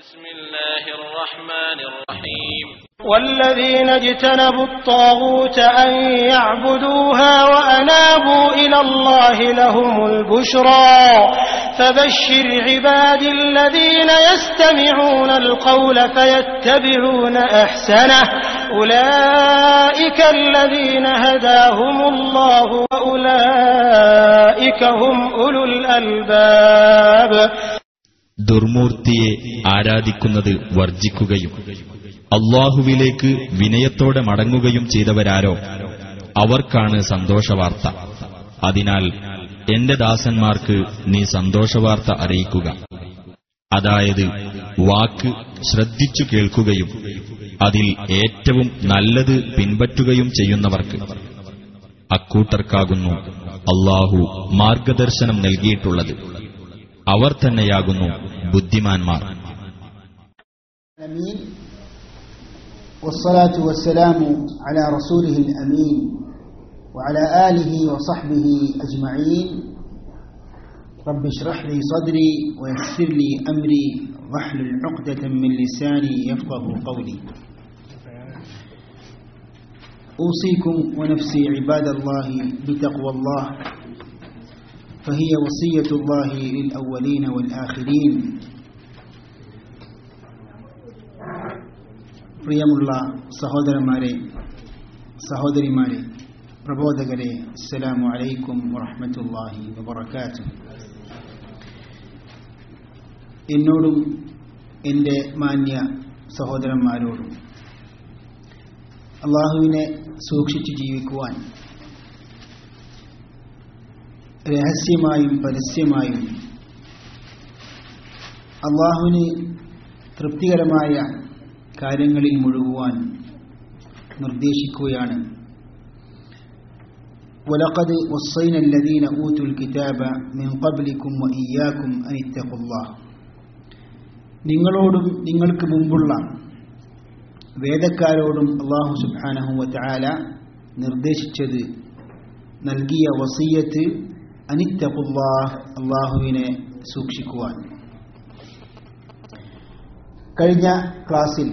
بسم الله الرحمن الرحيم والذين اجتنبوا الطاغوت أن يعبدوها وأنابوا إلى الله لهم البشرى فبشر عبادي الذين يستمعون القول فيتبعون أحسنه أولئك الذين هداهم الله وأولئك هم أولو الألباب ദുർമൂർത്തിയെ ആരാധിക്കുന്നത് വർജിക്കുകയും അള്ളാഹുവിലേക്ക് വിനയത്തോടെ മടങ്ങുകയും ചെയ്തവരാരോ അവർക്കാണ് സന്തോഷവാർത്ത അതിനാൽ എന്റെ ദാസന്മാർക്ക് നീ സന്തോഷവാർത്ത അറിയിക്കുക അതായത് വാക്ക് ശ്രദ്ധിച്ചു കേൾക്കുകയും അതിൽ ഏറ്റവും നല്ലത് പിൻപറ്റുകയും ചെയ്യുന്നവർക്ക് അക്കൂട്ടർക്കാകുന്നു അള്ളാഹു മാർഗദർശനം നൽകിയിട്ടുള്ളത് അവർ തന്നെയാകുന്നു ബുദ്ധിമാന്മാർ العالمين والصلاة والسلام على رسوله الأمين وعلى آله وصحبه أجمعين رب اشرح لي صدري ويسر لي أمري واحلل عقدة من لساني يفقه قولي أوصيكم ونفسي عباد الله بتقوى الله فهي وصية الله للأولين والآخرين പ്രിയമുള്ള സഹോദരന്മാരെ സഹോദരിമാരെ പ്രബോധകരെ അസ്സലാമു അലൈക്കും വറഹ്മത്തുള്ളാഹി വബറകാതുഹു എന്നോടും എൻ്റെ മാന്യ സഹോദരന്മാരോടും അള്ളാഹുവിനെ സൂക്ഷിച്ചു ജീവിക്കുവാൻ രഹസ്യമായും പരസ്യമായും അള്ളാഹുവിന് തൃപ്തികരമായ കാര്യങ്ങളിൽ മുഴുകുവാൻ നിർദ്ദേശിക്കുകയാണ് ولقد وصينا الذين أوتوا الكتاب من قبلكم وإياكم أن اتقوا الله നിങ്ങളോടും നിങ്ങൾക്ക് മുമ്പുള്ള വേദക്കാരോടും അള്ളാഹു സുബ്ഹാനഹു വതആല നിർദ്ദേശിച്ചത് നൽകിയ വസീയത്ത് അനിത്തഖുല്ലാഹ് അള്ളാഹുവിനെ സൂക്ഷിക്കുവാൻ കഴിഞ്ഞ ക്ലാസ്സിൽ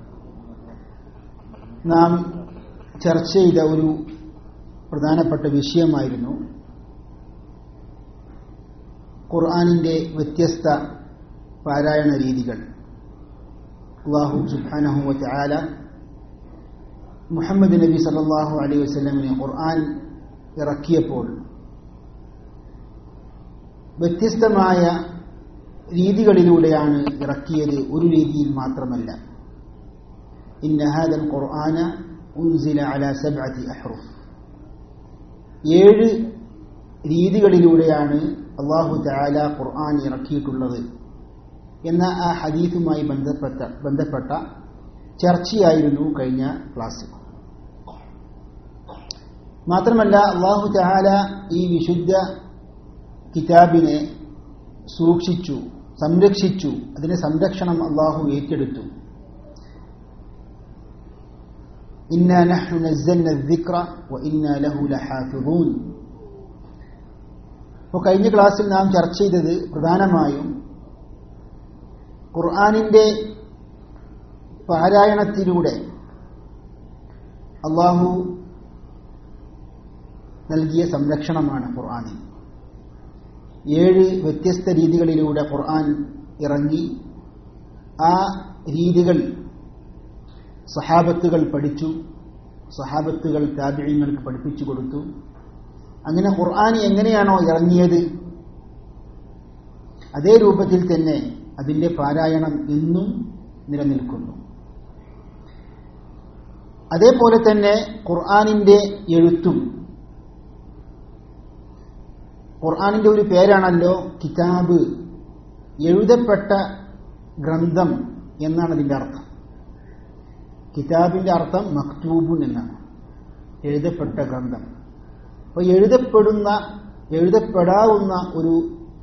നാം ചർച്ച ചെയ്ത ഒരു പ്രധാനപ്പെട്ട വിഷയമായിരുന്നു ഖുർആാനിൻ്റെ വ്യത്യസ്ത പാരായണ രീതികൾ അള്ളാഹു സുബാനഹു ചാല മുഹമ്മദ് നബി സല്ലാഹു അലൈഹി വസ്ലമിനെ ഖുർആൻ ഇറക്കിയപ്പോൾ വ്യത്യസ്തമായ രീതികളിലൂടെയാണ് ഇറക്കിയത് ഒരു രീതിയിൽ മാത്രമല്ല ഇന്ന ഹാദൽ ഖുർആന ഉൻസില അല സബ്അത്തി അഹ്റുഫ് ഏഴ് രീതികളിലൂടെയാണ് അള്ളാഹു തആല ഖുർആൻ ഇറക്കിയിട്ടുള്ളത് എന്ന ആ ഹദീസുമായി ബന്ധപ്പെട്ട ബന്ധപ്പെട്ട ചർച്ചയായിരുന്നു കഴിഞ്ഞ ക്ലാസ്സിൽ മാത്രമല്ല അള്ളാഹു തആല ഈ വിശുദ്ധ കിതാബിനെ സൂക്ഷിച്ചു സംരക്ഷിച്ചു അതിന്റെ സംരക്ഷണം അള്ളാഹു ഏറ്റെടുത്തു ഇന്ന നഹ്നു നസ്സൽന الذിക്ര വഇന്ന ലഹു ലഹാഫിളൂൻ അപ്പോൾ കഴിഞ്ഞ ക്ലാസ്സിൽ നാം ചർച്ച ചെയ്തത് പ്രധാനമായും ഖുർആാനിന്റെ പാരായണത്തിലൂടെ അള്ളാഹു നൽകിയ സംരക്ഷണമാണ് ഖുർആാനിൽ ഏഴ് വ്യത്യസ്ത രീതികളിലൂടെ ഖുർആൻ ഇറങ്ങി ആ രീതികൾ സഹാബത്തുകൾ പഠിച്ചു സഹാബത്തുകൾ താബിഴങ്ങൾക്ക് പഠിപ്പിച്ചു കൊടുത്തു അങ്ങനെ ഖുർആൻ എങ്ങനെയാണോ ഇറങ്ങിയത് അതേ രൂപത്തിൽ തന്നെ അതിന്റെ പാരായണം ഇന്നും നിലനിൽക്കുന്നു അതേപോലെ തന്നെ ഖുർആാനിന്റെ എഴുത്തും ഖുർആാനിന്റെ ഒരു പേരാണല്ലോ കിതാബ് എഴുതപ്പെട്ട ഗ്രന്ഥം എന്നാണ് അതിന്റെ അർത്ഥം കിതാബിന്റെ അർത്ഥം മക്തൂബുൻ എന്നാണ് എഴുതപ്പെട്ട ഗ്രന്ഥം അപ്പോൾ എഴുതപ്പെടുന്ന എഴുതപ്പെടാവുന്ന ഒരു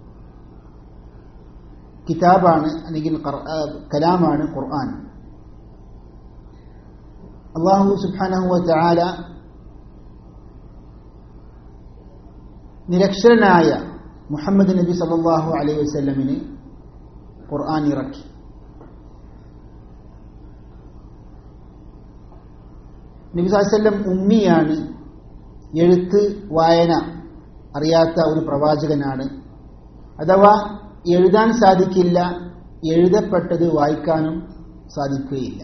കിതാബാണ് അല്ലെങ്കിൽ കലാമാണ് ഖുർആൻ അള്ളാഹു സുബാനഹുവ ചാല നിരക്ഷരനായ മുഹമ്മദ് നബി സല്ലാഹു അലൈഹി വസ്ല്ലമിന് ഖുർആൻ ഇറക്കി നബി സാഹസല്ലം ഉമ്മിയാണ് എഴുത്ത് വായന അറിയാത്ത ഒരു പ്രവാചകനാണ് അഥവാ എഴുതാൻ സാധിക്കില്ല എഴുതപ്പെട്ടത് വായിക്കാനും സാധിക്കുകയില്ല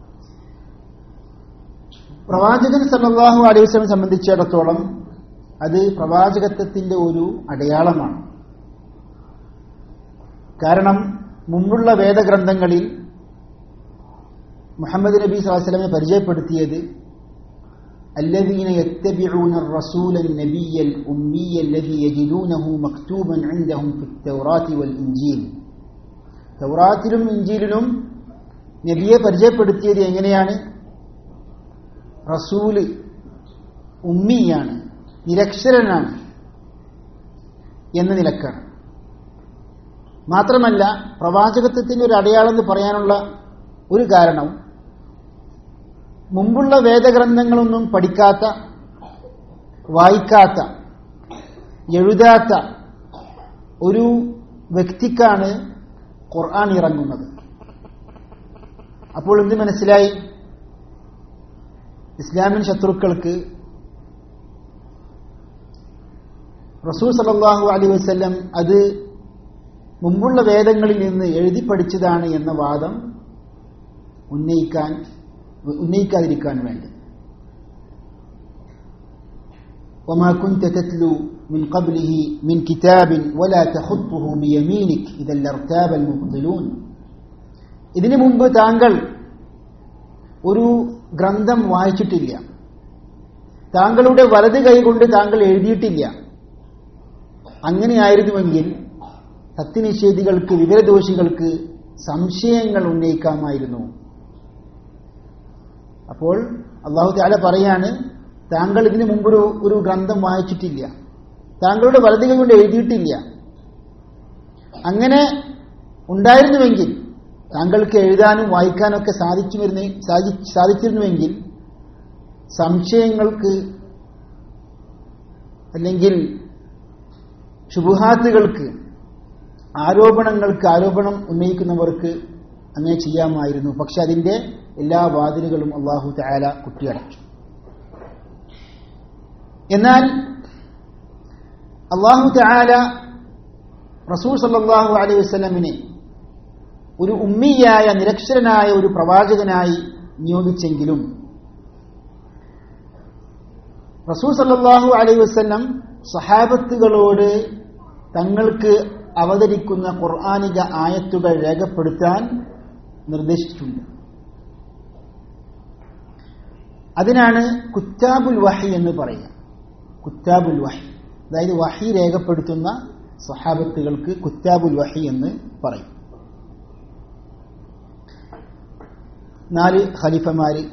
പ്രവാചകൻ സല്ലല്ലാഹു അലൈഹി വസല്ലം സംബന്ധിച്ചിടത്തോളം അത് പ്രവാചകത്വത്തിന്റെ ഒരു അടയാളമാണ് കാരണം മുമ്പുള്ള വേദഗ്രന്ഥങ്ങളിൽ മുഹമ്മദ് നബി സ്വലമെ പരിചയപ്പെടുത്തിയത് الذين يتبعون الرسول النبي الأمي الذي يجدونه مكتوبا عندهم في التوراة والإنجيل തൗറാത്തിലും ഇഞ്ചിയിലും നബിയെ പരിചയപ്പെടുത്തിയത് എങ്ങനെയാണ് റസൂല് ഉമ്മിയാണ് നിരക്ഷരനാണ് എന്ന നിലക്കാണ് മാത്രമല്ല പ്രവാചകത്വത്തിന്റെ ഒരു അടയാളം എന്ന് പറയാനുള്ള ഒരു കാരണം മുമ്പുള്ള വേദഗ്രന്ഥങ്ങളൊന്നും പഠിക്കാത്ത വായിക്കാത്ത എഴുതാത്ത ഒരു വ്യക്തിക്കാണ് ഖുർആൻ ഇറങ്ങുന്നത് അപ്പോൾ എന്ത് മനസ്സിലായി ഇസ്ലാമിൻ ശത്രുക്കൾക്ക് റസൂൽ സലല്ലാഹു അലൈ വസ്ല്ലം അത് മുമ്പുള്ള വേദങ്ങളിൽ നിന്ന് എഴുതി പഠിച്ചതാണ് എന്ന വാദം ഉന്നയിക്കാൻ ഉന്നയിക്കാതിരിക്കാൻ വേണ്ടി وما كنت تتلو من قبله من كتاب ولا تخطه بيمينك إذا لارتاب المبطلون ഇതിനു മുമ്പ് താങ്കൾ ഒരു ഗ്രന്ഥം വായിച്ചിട്ടില്ല താങ്കളുടെ വലത് കൈ കൊണ്ട് താങ്കൾ എഴുതിയിട്ടില്ല അങ്ങനെയായിരുന്നുവെങ്കിൽ സത്യനിഷേധികൾക്ക് വിവരദോഷികൾക്ക് സംശയങ്ങൾ ഉന്നയിക്കാമായിരുന്നു അപ്പോൾ അള്ളാഹു താല പറയാണ് താങ്കൾ ഇതിനു മുമ്പൊരു ഒരു ഗ്രന്ഥം വായിച്ചിട്ടില്ല താങ്കളുടെ വലത് കൈ കൊണ്ട് എഴുതിയിട്ടില്ല അങ്ങനെ ഉണ്ടായിരുന്നുവെങ്കിൽ താങ്കൾക്ക് എഴുതാനും വായിക്കാനും ഒക്കെ സാധിച്ചു വരുന്ന സാധിച്ചിരുന്നുവെങ്കിൽ സംശയങ്ങൾക്ക് അല്ലെങ്കിൽ ശുഭഹാത്തുകൾക്ക് ആരോപണങ്ങൾക്ക് ആരോപണം ഉന്നയിക്കുന്നവർക്ക് അങ്ങനെ ചെയ്യാമായിരുന്നു പക്ഷെ അതിന്റെ എല്ലാ വാതിലുകളും അള്ളാഹു താല കുട്ടിയടച്ചു എന്നാൽ അള്ളാഹു താല റസൂൽ സല്ലാഹു അലൈഹി വസ്ലമിനെ ഒരു ഉമ്മിയായ നിരക്ഷരനായ ഒരു പ്രവാചകനായി നിയോഗിച്ചെങ്കിലും റസൂൽ സല്ലാഹു അലൈഹി വസ്ലം സഹാബത്തുകളോട് തങ്ങൾക്ക് അവതരിക്കുന്ന ഖുർആാനിക ആയത്തുകൾ രേഖപ്പെടുത്താൻ നിർദ്ദേശിച്ചിട്ടുണ്ട് അതിനാണ് കുറ്റാബുൽ വഹി എന്ന് പറയുക കുറ്റാബുൽ വഹി അതായത് വഹി രേഖപ്പെടുത്തുന്ന സഹാബത്തുകൾക്ക് കുറ്റാബുൽ വഹി എന്ന് പറയും നാല് ഖലീഫമാര്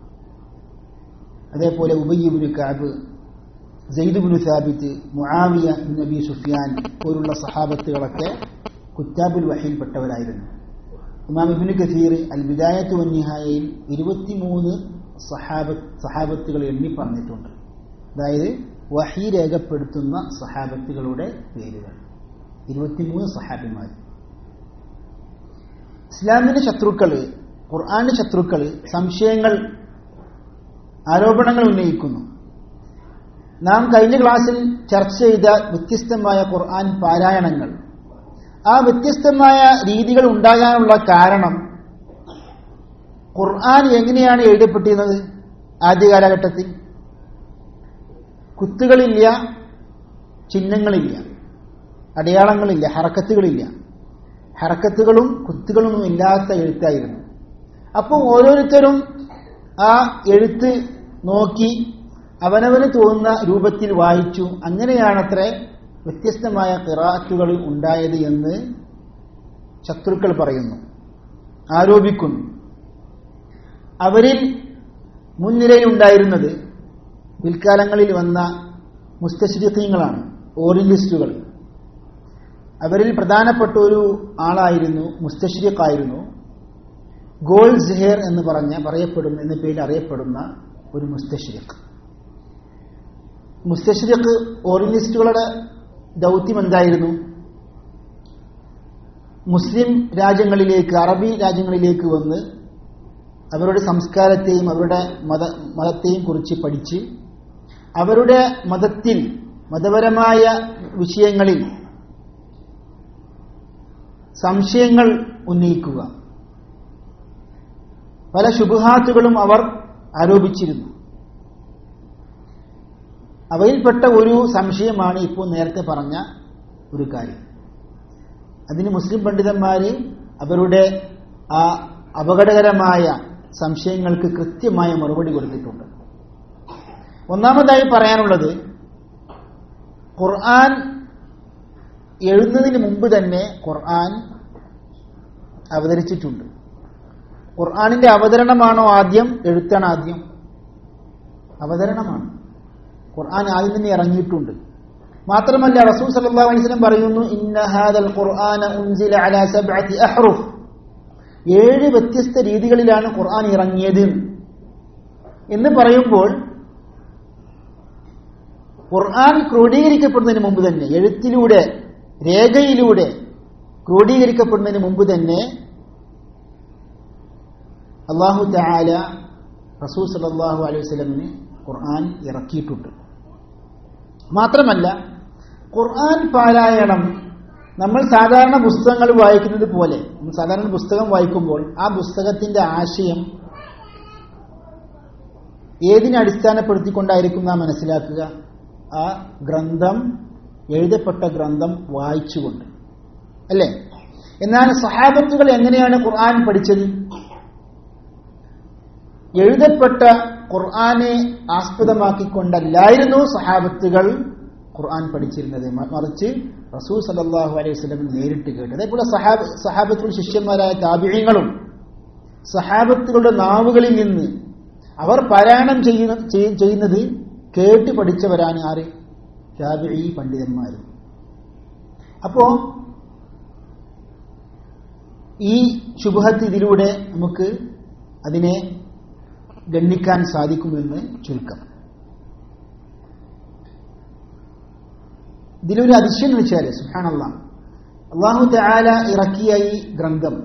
അതേപോലെ ഉബയ്യബുന് കാബ് ജയ്ദുബിനു സാബിത്ത് മുആവിയ നബി സുഫിയാൻ പോലുള്ള സഹാബത്തുകളൊക്കെ കുറ്റാബുൽ വഹിയിൽപ്പെട്ടവരായിരുന്നു ഇമാം ഇബിന് കസീർ അൽ ബിദായത്ത് വന്യഹായയിൽ ഇരുപത്തിമൂന്ന് സഹാബ സഹാബത്തുകൾ എണ്ണി പറഞ്ഞിട്ടുണ്ട് അതായത് വഹി രേഖപ്പെടുത്തുന്ന സഹാബത്തുകളുടെ പേരുകൾ ഇരുപത്തിമൂന്ന് സഹാബിമാർ ഇസ്ലാമിന്റെ ശത്രുക്കള് ഖുർആാന്റെ ശത്രുക്കള് സംശയങ്ങൾ ആരോപണങ്ങൾ ഉന്നയിക്കുന്നു നാം കഴിഞ്ഞ ക്ലാസ്സിൽ ചർച്ച ചെയ്ത വ്യത്യസ്തമായ ഖുർആൻ പാരായണങ്ങൾ ആ വ്യത്യസ്തമായ രീതികൾ ഉണ്ടാകാനുള്ള കാരണം ഖുർആൻ എങ്ങനെയാണ് എഴുതപ്പെട്ടിരുന്നത് ആദ്യ കാലഘട്ടത്തിൽ കുത്തുകളില്ല ചിഹ്നങ്ങളില്ല അടയാളങ്ങളില്ല ഹറക്കത്തുകളില്ല ഹറക്കത്തുകളും കുത്തുകളൊന്നും ഇല്ലാത്ത എഴുത്തായിരുന്നു അപ്പോൾ ഓരോരുത്തരും ആ എഴുത്ത് നോക്കി അവനവന് തോന്നുന്ന രൂപത്തിൽ വായിച്ചു അങ്ങനെയാണത്രേ വ്യത്യസ്തമായ കിറാത്തുകൾ ഉണ്ടായത് എന്ന് ശത്രുക്കൾ പറയുന്നു ആരോപിക്കുന്നു അവരിൽ മുൻനിരയിലുണ്ടായിരുന്നത് പിൽക്കാലങ്ങളിൽ വന്ന മുസ്തശ്രീഖീങ്ങളാണ് ഓറിയന്റിസ്റ്റുകൾ അവരിൽ പ്രധാനപ്പെട്ട ഒരു ആളായിരുന്നു മുസ്തശ്രീഖായിരുന്നു ഗോൾസ് ഹെയർ എന്ന് പറഞ്ഞ പറയപ്പെടുന്ന എന്ന പേരിൽ അറിയപ്പെടുന്ന ഒരു മുസ്തശ്രീഖ് മുസ്തശ്രീഖ് ഓറിയന്റിസ്റ്റുകളുടെ ദൗത്യം എന്തായിരുന്നു മുസ്ലിം രാജ്യങ്ങളിലേക്ക് അറബി രാജ്യങ്ങളിലേക്ക് വന്ന് അവരുടെ സംസ്കാരത്തെയും അവരുടെ മത മതത്തെയും കുറിച്ച് പഠിച്ച് അവരുടെ മതത്തിൽ മതപരമായ വിഷയങ്ങളിൽ സംശയങ്ങൾ ഉന്നയിക്കുക പല ശുഭഹാത്തുകളും അവർ ആരോപിച്ചിരുന്നു അവയിൽപ്പെട്ട ഒരു സംശയമാണ് ഇപ്പോൾ നേരത്തെ പറഞ്ഞ ഒരു കാര്യം അതിന് മുസ്ലിം പണ്ഡിതന്മാര് അവരുടെ ആ അപകടകരമായ സംശയങ്ങൾക്ക് കൃത്യമായ മറുപടി കൊടുത്തിട്ടുണ്ട് ഒന്നാമതായി പറയാനുള്ളത് ഖുർആൻ എഴുതുന്നതിന് മുമ്പ് തന്നെ ഖുർആൻ അവതരിച്ചിട്ടുണ്ട് ഖുർആാനിന്റെ അവതരണമാണോ ആദ്യം എഴുത്താണ് ആദ്യം അവതരണമാണ് ഖുർആൻ ആദ്യം തന്നെ ഇറങ്ങിയിട്ടുണ്ട് മാത്രമല്ല റസൂൽ സല്ലല്ലാഹു അലൈഹി വസല്ലം പറയുന്നു ഇന്ന ഹാദൽ ഖുർആന ഉൻസില അലാ സബ്അതി അഹ്റുഫ് ഏഴ് വ്യത്യസ്ത രീതികളിലാണ് ഖുർആൻ ഇറങ്ങിയത് എന്ന് പറയുമ്പോൾ ഖുർആൻ ക്രോഡീകരിക്കപ്പെടുന്നതിന് മുമ്പ് തന്നെ എഴുത്തിലൂടെ രേഖയിലൂടെ ക്രോഡീകരിക്കപ്പെടുന്നതിന് മുമ്പ് തന്നെ അള്ളാഹു തആല റസൂൽ സല്ലല്ലാഹു അലൈഹി വസല്ലമിന് ഖുർആൻ ഇറക്കിയിട്ടുണ്ട് മാത്രമല്ല ഖുർആൻ പാരായണം നമ്മൾ സാധാരണ പുസ്തകങ്ങൾ വായിക്കുന്നത് പോലെ നമ്മൾ സാധാരണ പുസ്തകം വായിക്കുമ്പോൾ ആ പുസ്തകത്തിന്റെ ആശയം ഏതിനെ അടിസ്ഥാനപ്പെടുത്തിക്കൊണ്ടായിരിക്കും നാം മനസ്സിലാക്കുക ആ ഗ്രന്ഥം എഴുതപ്പെട്ട ഗ്രന്ഥം വായിച്ചുകൊണ്ട് അല്ലേ എന്നാൽ സഹാബത്തുകൾ എങ്ങനെയാണ് ഖുർആൻ പഠിച്ചത് എഴുതപ്പെട്ട ഖുർആനെ ആസ്പദമാക്കിക്കൊണ്ടല്ലായിരുന്നു സഹാബത്തുകൾ ഖുർആൻ പഠിച്ചിരുന്നത് മ- മറിച്ച് റസൂൽ സല്ലല്ലാഹു അലൈഹി വസല്ലം നേരിട്ട് കേട്ടു അതേപോലെ സഹാബ സഹാബത്തുകൾ ശിഷ്യന്മാരായ താപിഴങ്ങളും സഹാബത്തുകളുടെ നാവുകളിൽ നിന്ന് അവർ പാരായണം ചെയ്യുന്ന ചെയ്യ- ചെയ്യുന്നത് കേട്ട് പഠിച്ചവരാണ് ആര് താപിഴി പണ്ഡിതന്മാർ അപ്പോ ഈ ശുഭഹത്ത് ഇതിലൂടെ നമുക്ക് അതിനെ ഗണ്ണിക്കാൻ സാധിക്കുമെന്ന് ചുരുക്കം ഇതിലൊരു അതിശയം എന്ന് വെച്ചാൽ സുഹാനല്ല അള്ളാഹു തആല ഇറക്കിയ ഈ ഗ്രന്ഥം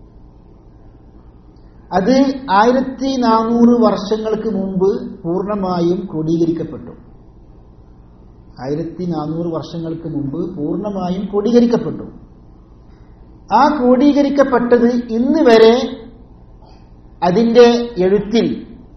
അത് ആയിരത്തി നാനൂറ് വർഷങ്ങൾക്ക് മുമ്പ് പൂർണ്ണമായും ക്രോഡീകരിക്കപ്പെട്ടു ആയിരത്തി നാനൂറ് വർഷങ്ങൾക്ക് മുമ്പ് പൂർണ്ണമായും ക്രോഡീകരിക്കപ്പെട്ടു ആ ക്രോഡീകരിക്കപ്പെട്ടത് ഇന്ന് വരെ അതിന്റെ എഴുത്തിൽ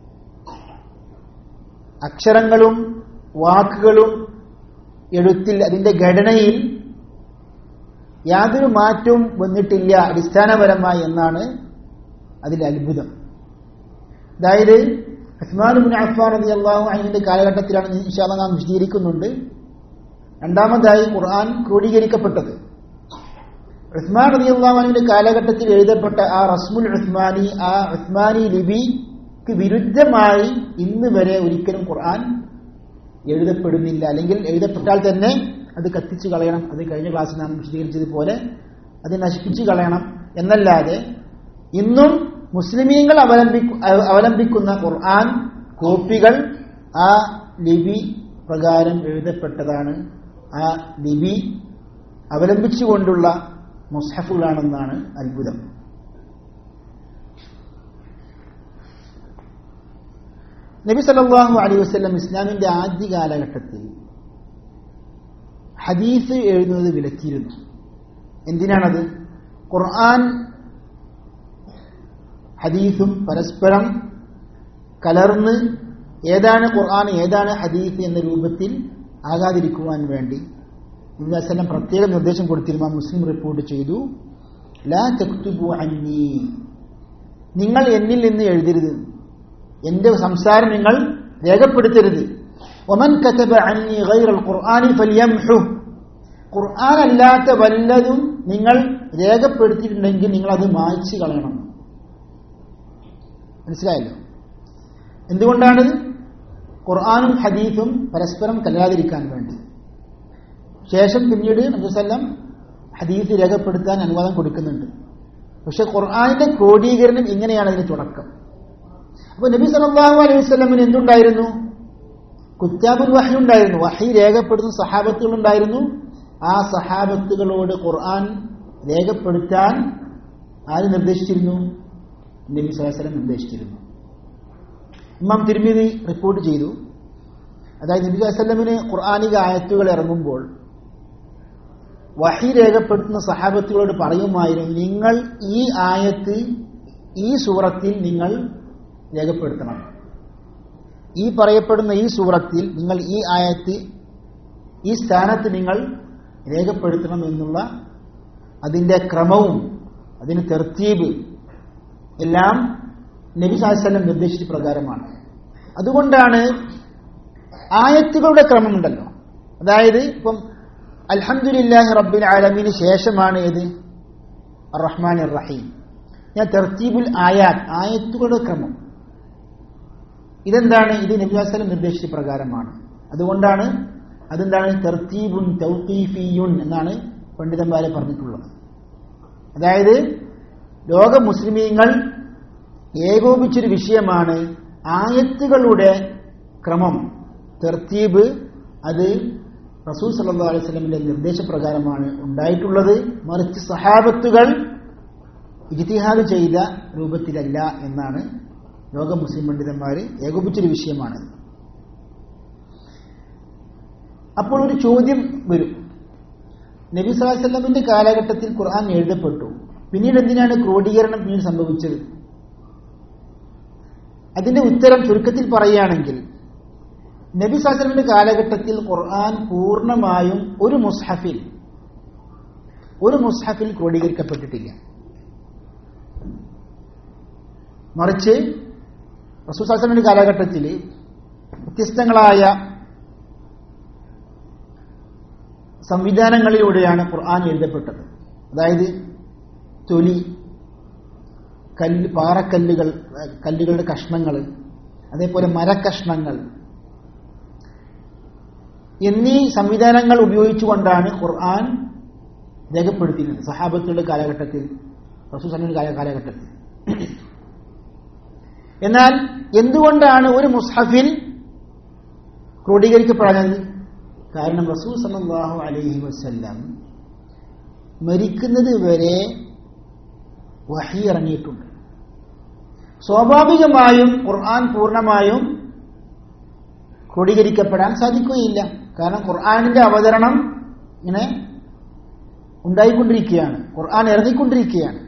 അക്ഷരങ്ങളും വാക്കുകളും എഴുത്തിൽ അതിന്റെ ഘടനയിൽ യാതൊരു മാറ്റവും വന്നിട്ടില്ല അടിസ്ഥാനപരമായി എന്നാണ് അതിന്റെ അത്ഭുതം അതായത് ഉസ്മാൻ ബിൻ അഫ്ഫാൻ റളിയല്ലാഹു അൻഹുവിന്റെ കാലഘട്ടത്തിലാണ് ഇൻഷാല്ല നാം വിശദീകരിക്കുന്നുണ്ട് രണ്ടാമതായി ഖുർആൻ ക്രോഡീകരിക്കപ്പെട്ടത് ഉസ്മാൻ റളിയല്ലാഹു അൻഹുവിന്റെ കാലഘട്ടത്തിൽ എഴുതപ്പെട്ട ആ റസ്മുൽ ഉസ്മാനി ആ ഉസ്മാനി ലിപിക്ക് വിരുദ്ധമായി ഇന്ന് വരെ ഒരിക്കലും ഖുർആൻ എഴുതപ്പെടുന്നില്ല അല്ലെങ്കിൽ എഴുതപ്പെട്ടാൽ തന്നെ അത് കത്തിച്ചു കളയണം അത് കഴിഞ്ഞ ക്ലാസ്സിൽ നാം വിശദീകരിച്ചതുപോലെ അത് നശിപ്പിച്ചു കളയണം എന്നല്ലാതെ ഇന്നും മുസ്ലിമീങ്ങൾ അവലംബിക്കു അവലംബിക്കുന്ന ഖുർആൻ കോപ്പികൾ ആ ലിപി പ്രകാരം എഴുതപ്പെട്ടതാണ് ആ ലിപി അവലംബിച്ചുകൊണ്ടുള്ള മുസ്ഹഫുകളാണെന്നാണ് അത്ഭുതം നബി സല്ലല്ലാഹു അലൈഹി വസല്ലം ഇസ്ലാമിന്റെ ആദ്യ കാലഘട്ടത്തിൽ ഹദീസ് എഴുതുന്നത് വിലക്കിയിരുന്നു എന്തിനാണത് ഖുർആൻ ഹദീസും പരസ്പരം കലർന്ന് ഏതാണ് ഖുർആൻ ഏതാണ് ഹദീസ് എന്ന രൂപത്തിൽ ആകാതിരിക്കുവാൻ വേണ്ടി വസല്ലം പ്രത്യേക നിർദ്ദേശം കൊടുത്തിരുന്ന മുസ്ലിം റിപ്പോർട്ട് ചെയ്തു ലാ തക്തുബു അന്നി നിങ്ങൾ എന്നിൽ നിന്ന് എഴുതരുത് എന്റെ സംസാരം നിങ്ങൾ രേഖപ്പെടുത്തരുത് ഒമൻ കതബ അന്നി ഗൈറൽ ഖുർആനി ഫൽയംഹു ഖുർആൻ അല്ലാത്ത വല്ലതും നിങ്ങൾ രേഖപ്പെടുത്തിയിട്ടുണ്ടെങ്കിൽ നിങ്ങൾ അത് മായ്ച്ചു കളയണം മനസ്സിലായല്ലോ എന്തുകൊണ്ടാണ് ഖുർആാനും ഹദീഫും പരസ്പരം കല്ലാതിരിക്കാൻ വേണ്ടി ശേഷം പിന്നീട് നബിസല്ലം ഹദീസ് രേഖപ്പെടുത്താൻ അനുവാദം കൊടുക്കുന്നുണ്ട് പക്ഷെ ഖുർആാനിന്റെ ക്രോഡീകരണം ഇങ്ങനെയാണ് അതിന് തുടക്കം അപ്പൊ നബി സല്ലല്ലാഹു അലൈഹി വസല്ലമിന് എന്തുണ്ടായിരുന്നു കുറ്റാബുൽ വഹി ഉണ്ടായിരുന്നു വഹി രേഖപ്പെടുത്തുന്ന സഹാബത്തുകൾ ഉണ്ടായിരുന്നു ആ സഹാബത്തുകളോട് ഖുർആൻ രേഖപ്പെടുത്താൻ ആര് നിർദ്ദേശിച്ചിരുന്നു നബി സ്വലാസ്ലം നിർദ്ദേശിച്ചിരുന്നു ഇമാം തിരുമിതി റിപ്പോർട്ട് ചെയ്തു അതായത് നബി വസ്ലമിന് ഖുർആാനിക ആയത്തുകൾ ഇറങ്ങുമ്പോൾ വഹി രേഖപ്പെടുത്തുന്ന സഹാബത്തുകളോട് പറയുമായിരുന്നു നിങ്ങൾ ഈ ആയത്ത് ഈ സൂറത്തിൽ നിങ്ങൾ രേഖപ്പെടുത്തണം ഈ പറയപ്പെടുന്ന ഈ സൂറത്തിൽ നിങ്ങൾ ഈ ആയത്ത് ഈ സ്ഥാനത്ത് നിങ്ങൾ രേഖപ്പെടുത്തണം എന്നുള്ള അതിൻ്റെ ക്രമവും അതിന് തെർത്തീബ് എല്ലാം നബി സാഹസല്ലം നിർദ്ദേശിച്ച പ്രകാരമാണ് അതുകൊണ്ടാണ് ആയത്തുകളുടെ ക്രമമുണ്ടല്ലോ അതായത് ഇപ്പം അൽഹംദുലില്ലാഹി റബ്ബിൽ ആലമീന് ശേഷമാണ് ഏത് റഹ്മാൻ റഹീം ഞാൻ തെർത്തീബുൽ ആയാത്ത് ആയത്തുകളുടെ ക്രമം ഇതെന്താണ് ഇത് നബിവാസലം നിർദ്ദേശിച്ച പ്രകാരമാണ് അതുകൊണ്ടാണ് അതെന്താണ് തെർത്തീബുൻ തൗഖീഫിയുൻ എന്നാണ് പണ്ഡിതന്മാരെ പറഞ്ഞിട്ടുള്ളത് അതായത് ലോക മുസ്ലിമീങ്ങൾ ഏകോപിച്ചൊരു വിഷയമാണ് ആയത്തുകളുടെ ക്രമം തെർത്തീബ് അത് റസൂൽ സല്ലാ അലൈഹി സ്വലമിന്റെ നിർദ്ദേശപ്രകാരമാണ് ഉണ്ടായിട്ടുള്ളത് മറിച്ച് സഹാബത്തുകൾ ഇജ്തിഹാദ് ചെയ്ത രൂപത്തിലല്ല എന്നാണ് ലോക മുസ്ലിം പണ്ഡിതന്മാർ ഏകോപിച്ചൊരു വിഷയമാണ് അപ്പോൾ ഒരു ചോദ്യം വരും നബി സ്വലാസ്ലമിന്റെ കാലഘട്ടത്തിൽ ഖുർആൻ എഴുതപ്പെട്ടു പിന്നീട് എന്തിനാണ് ക്രോഡീകരണം പിന്നീട് സംഭവിച്ചത് അതിന്റെ ഉത്തരം ചുരുക്കത്തിൽ പറയുകയാണെങ്കിൽ നബി സാസ്ലമിന്റെ കാലഘട്ടത്തിൽ ഖുർആൻ പൂർണ്ണമായും ഒരു മുസ്ഹഫിൽ ഒരു മുസ്ഹഫിൽ ക്രോഡീകരിക്കപ്പെട്ടിട്ടില്ല മറിച്ച് റസൂൽ സാസ്ലമിന്റെ കാലഘട്ടത്തിൽ വ്യത്യസ്തങ്ങളായ സംവിധാനങ്ങളിലൂടെയാണ് ഖുർആൻ എഴുതപ്പെട്ടത് അതായത് തൊലി കല്ല് പാറക്കല്ലുകൾ കല്ലുകളുടെ കഷ്ണങ്ങൾ അതേപോലെ മരക്കഷ്ണങ്ങൾ എന്നീ സംവിധാനങ്ങൾ ഉപയോഗിച്ചുകൊണ്ടാണ് ഖുർആൻ രേഖപ്പെടുത്തിയിരുന്നത് സഹാബത്തുകളുടെ കാലഘട്ടത്തിൽ റസൂസലിന്റെ കാലഘട്ടത്തിൽ എന്നാൽ എന്തുകൊണ്ടാണ് ഒരു മുസ്ഹഫിൽ ക്രോഡീകരിക്കപ്പെടുന്നത് കാരണം റസൂൽ സല്ലാഹു അലൈഹി വസ്ല്ലാം മരിക്കുന്നത് വരെ വഹി ഇറങ്ങിയിട്ടുണ്ട് സ്വാഭാവികമായും ഖുർആൻ പൂർണ്ണമായും ക്രോഡീകരിക്കപ്പെടാൻ സാധിക്കുകയില്ല കാരണം ഖുർആാനിന്റെ അവതരണം ഇങ്ങനെ ഉണ്ടായിക്കൊണ്ടിരിക്കുകയാണ് ഖുർആൻ ഇറങ്ങിക്കൊണ്ടിരിക്കുകയാണ്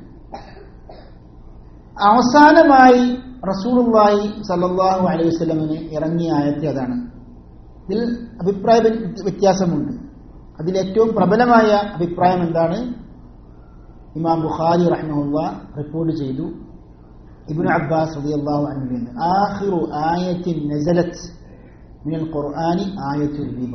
അവസാനമായി റസൂലുള്ളാഹി സല്ലല്ലാഹു അലൈഹി വസല്ലമിന് ഇറങ്ങിയ ആയത്ത് അതാണ് ഇതിൽ അഭിപ്രായ വ്യത്യാസമുണ്ട് അതിൽ ഏറ്റവും പ്രബലമായ അഭിപ്രായം എന്താണ് ഇമാം ബുഖാരി റഹ്മുല്ല റിപ്പോർട്ട് ചെയ്തു ഇബ്നു അബ്ബാസ് റളിയല്ലാഹു അൻഹു എന്ന് ആഖിറു ആയത്തിൻ നസലത്ത് മിനൽ ഖുർആനി ആയത്തുൽ റിബ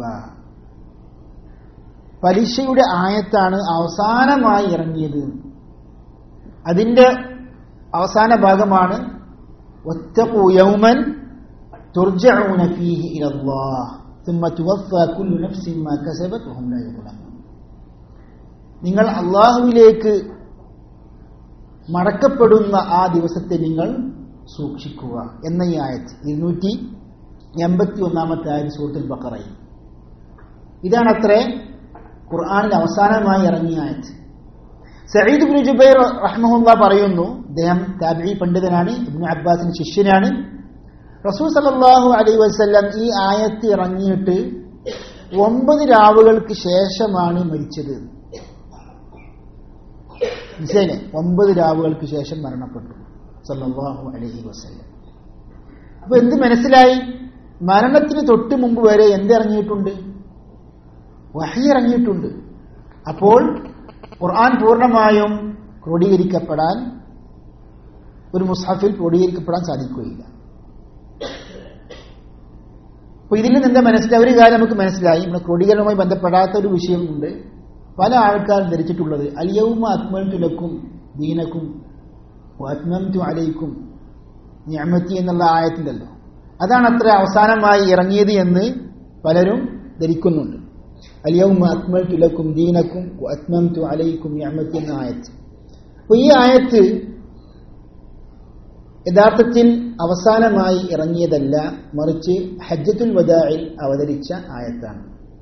പലിശയുടെ ആയത്താണ് അവസാനമായി ഇറങ്ങിയത് അതിന്റെ അവസാന ഭാഗമാണ് واتقوا يوما ترجعون فيه إلى الله ثم توفى كل نفس ما كسبت وهم لا يظلمون നിങ്ങൾ അള്ളാഹുവിലേക്ക് മടക്കപ്പെടുന്ന ആ ദിവസത്തെ നിങ്ങൾ സൂക്ഷിക്കുക എന്ന ഈ ആയത്ത് ഇരുന്നൂറ്റി എൺപത്തി ഒന്നാമത്തെ ആയത് സൂറത്തുൽ ബക്കറയിൽ ഇതാണത്രേ ഖുർആാനിൽ അവസാനമായി ഇറങ്ങിയ ആയത്ത് സയ്യിദ് ഇബ്നു ജുബൈർ റഹ്മുല്ല പറയുന്നു അദ്ദേഹം താബിഈ പണ്ഡിതനാണ് ഇബ്നു അബ്ബാസിന്റെ ശിഷ്യനാണ് റസൂൽ സല്ലല്ലാഹു അലൈഹി വസല്ലം ഈ ആയത്ത് ഇറങ്ങിയിട്ട് ഒമ്പത് രാവുകൾക്ക് ശേഷമാണ് മരിച്ചത് മനസ്സിലായില്ലേ ഒമ്പത് രാവുകൾക്ക് ശേഷം മരണപ്പെട്ടു സല്ലല്ലാഹു അലൈഹി വസല്ലം അപ്പൊ എന്ത് മനസ്സിലായി മരണത്തിന് തൊട്ട് മുമ്പ് വരെ എന്തിറങ്ങിയിട്ടുണ്ട് വഹി ഇറങ്ങിയിട്ടുണ്ട് അപ്പോൾ ഖുർആൻ പൂർണ്ണമായും ക്രോഡീകരിക്കപ്പെടാൻ ഒരു മുസ്ഹഫിൽ ക്രോഡീകരിക്കപ്പെടാൻ സാധിക്കുകയില്ല അപ്പൊ ഇതിൽ നിന്ന് എന്താ മനസ്സിലായി ഒരു കാര്യം നമുക്ക് മനസ്സിലായി നമ്മുടെ ക്രോഡീകരണവുമായി ബന്ധപ്പെടാത്ത ഒരു വിഷയമുണ്ട് പല ആൾക്കാരും ധരിച്ചിട്ടുള്ളത് അലിയവുമ അത്മൽത്തുലക്കും ദീനക്കും അത്മംതു അലൈക്കും ഞാമത്തി എന്നുള്ള ആയത്തിലല്ലോ അതാണ് അത്ര അവസാനമായി ഇറങ്ങിയത് എന്ന് പലരും ധരിക്കുന്നുണ്ട് അലിയവും അത്മൽത്തു ലക്കും ദീനക്കും അത്മംതു അലൈക്കും ഞാമത്തി എന്ന ആയത്ത് അപ്പൊ ഈ ആയത്ത് യഥാർത്ഥത്തിൽ അവസാനമായി ഇറങ്ങിയതല്ല മറിച്ച് ഹജ്ജത്തുൽ വദായിൽ അവതരിച്ച ആയത്താണ്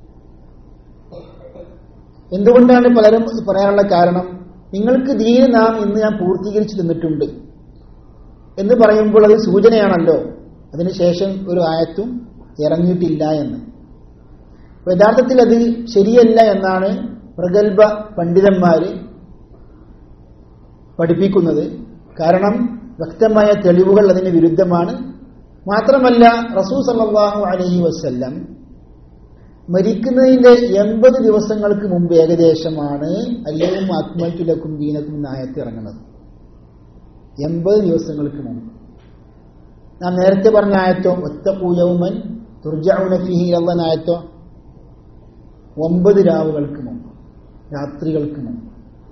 എന്തുകൊണ്ടാണ് പലരും പറയാനുള്ള കാരണം നിങ്ങൾക്ക് ദീന് നാം ഇന്ന് ഞാൻ പൂർത്തീകരിച്ചു തന്നിട്ടുണ്ട് എന്ന് പറയുമ്പോൾ അത് സൂചനയാണല്ലോ അതിനുശേഷം ഒരു ആയത്തും ഇറങ്ങിയിട്ടില്ല എന്ന് അപ്പൊ യഥാർത്ഥത്തിൽ അത് ശരിയല്ല എന്നാണ് പ്രഗത്ഭ പണ്ഡിതന്മാര് പഠിപ്പിക്കുന്നത് കാരണം വ്യക്തമായ തെളിവുകൾ അതിന് വിരുദ്ധമാണ് മാത്രമല്ല റസൂ സല്ലല്ലാഹു അലൈഹി വസല്ലം മരിക്കുന്നതിന്റെ എൺപത് ദിവസങ്ങൾക്ക് മുമ്പ് ഏകദേശമാണ് അല്ലവും ആത്മൽക്കുലക്കും ദീനക്കും എന്ന ആയത്ത് ഇറങ്ങുന്നത് എൺപത് ദിവസങ്ങൾക്ക് മുമ്പ് നാം നേരത്തെ പറഞ്ഞ ആയത്തോ ഒറ്റ പൂയവുമൻ തുർജൗനഫിഹി എന്ന ആയത്തോ ഒമ്പത് രാവുകൾക്ക് മുമ്പ് രാത്രികൾക്ക് മുമ്പ്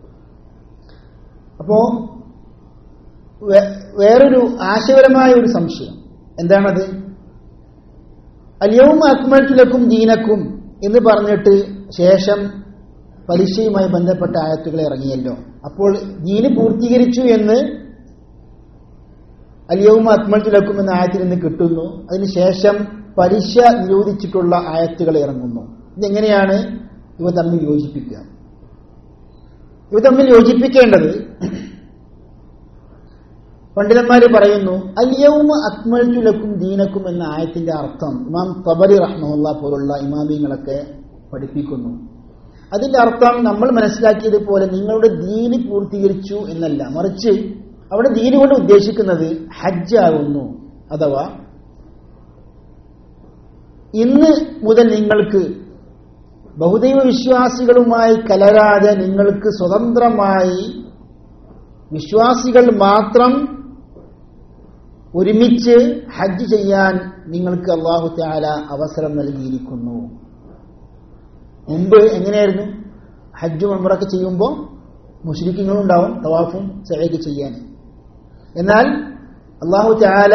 അപ്പോ വേ- വേറൊരു ആശയപരമായ ഒരു സംശയം എന്താണത് അല്യവും അക്മൽക്കുലക്കും ദീനക്കും എന്ന് പറഞ്ഞിട്ട് ശേഷം പലിശയുമായി ബന്ധപ്പെട്ട ആയത്തുകൾ ഇറങ്ങിയല്ലോ അപ്പോൾ ദീന് പൂർത്തീകരിച്ചു എന്ന് അലിയവും അക്മൽക്കുലക്കും എന്ന ആയത്തിൽ നിന്ന് കിട്ടുന്നു അതിനുശേഷം പലിശ നിരോധിച്ചിട്ടുള്ള ആയത്തുകൾ ഇറങ്ങുന്നു ഇതെങ്ങനെയാണ് ഇവ തമ്മിൽ യോജിപ്പിക്കുക ഇവ തമ്മിൽ യോജിപ്പിക്കേണ്ടത് പണ്ഡിതന്മാര് പറയുന്നു അല്യവും അക്മൽത്തുലക്കും ദീനക്കും എന്ന ആയത്തിന്റെ അർത്ഥം ഇമാം തബരി റഹ്മുല്ല പോലുള്ള ഇമാമിങ്ങളൊക്കെ പഠിപ്പിക്കുന്നു അതിന്റെ അർത്ഥം നമ്മൾ മനസ്സിലാക്കിയതുപോലെ നിങ്ങളുടെ ദീന് പൂർത്തീകരിച്ചു എന്നല്ല മറിച്ച് അവിടെ ദീന് കൊണ്ട് ഉദ്ദേശിക്കുന്നത് ഹജ്ജാകുന്നു അഥവാ ഇന്ന് മുതൽ നിങ്ങൾക്ക് ബഹുദൈവ വിശ്വാസികളുമായി കലരാതെ നിങ്ങൾക്ക് സ്വതന്ത്രമായി വിശ്വാസികൾ മാത്രം ഒരുമിച്ച് ഹജ്ജ് ചെയ്യാൻ നിങ്ങൾക്ക് അള്ളാഹു താല അവസരം നൽകിയിരിക്കുന്നു മുമ്പ് എങ്ങനെയായിരുന്നു ഹജ്ജും ഉംറൊക്കെ ചെയ്യുമ്പോൾ മുസ്ലിക്കുകളുണ്ടാവും തവാഫും സഹയ്ക്ക് ചെയ്യാൻ എന്നാൽ അള്ളാഹു താല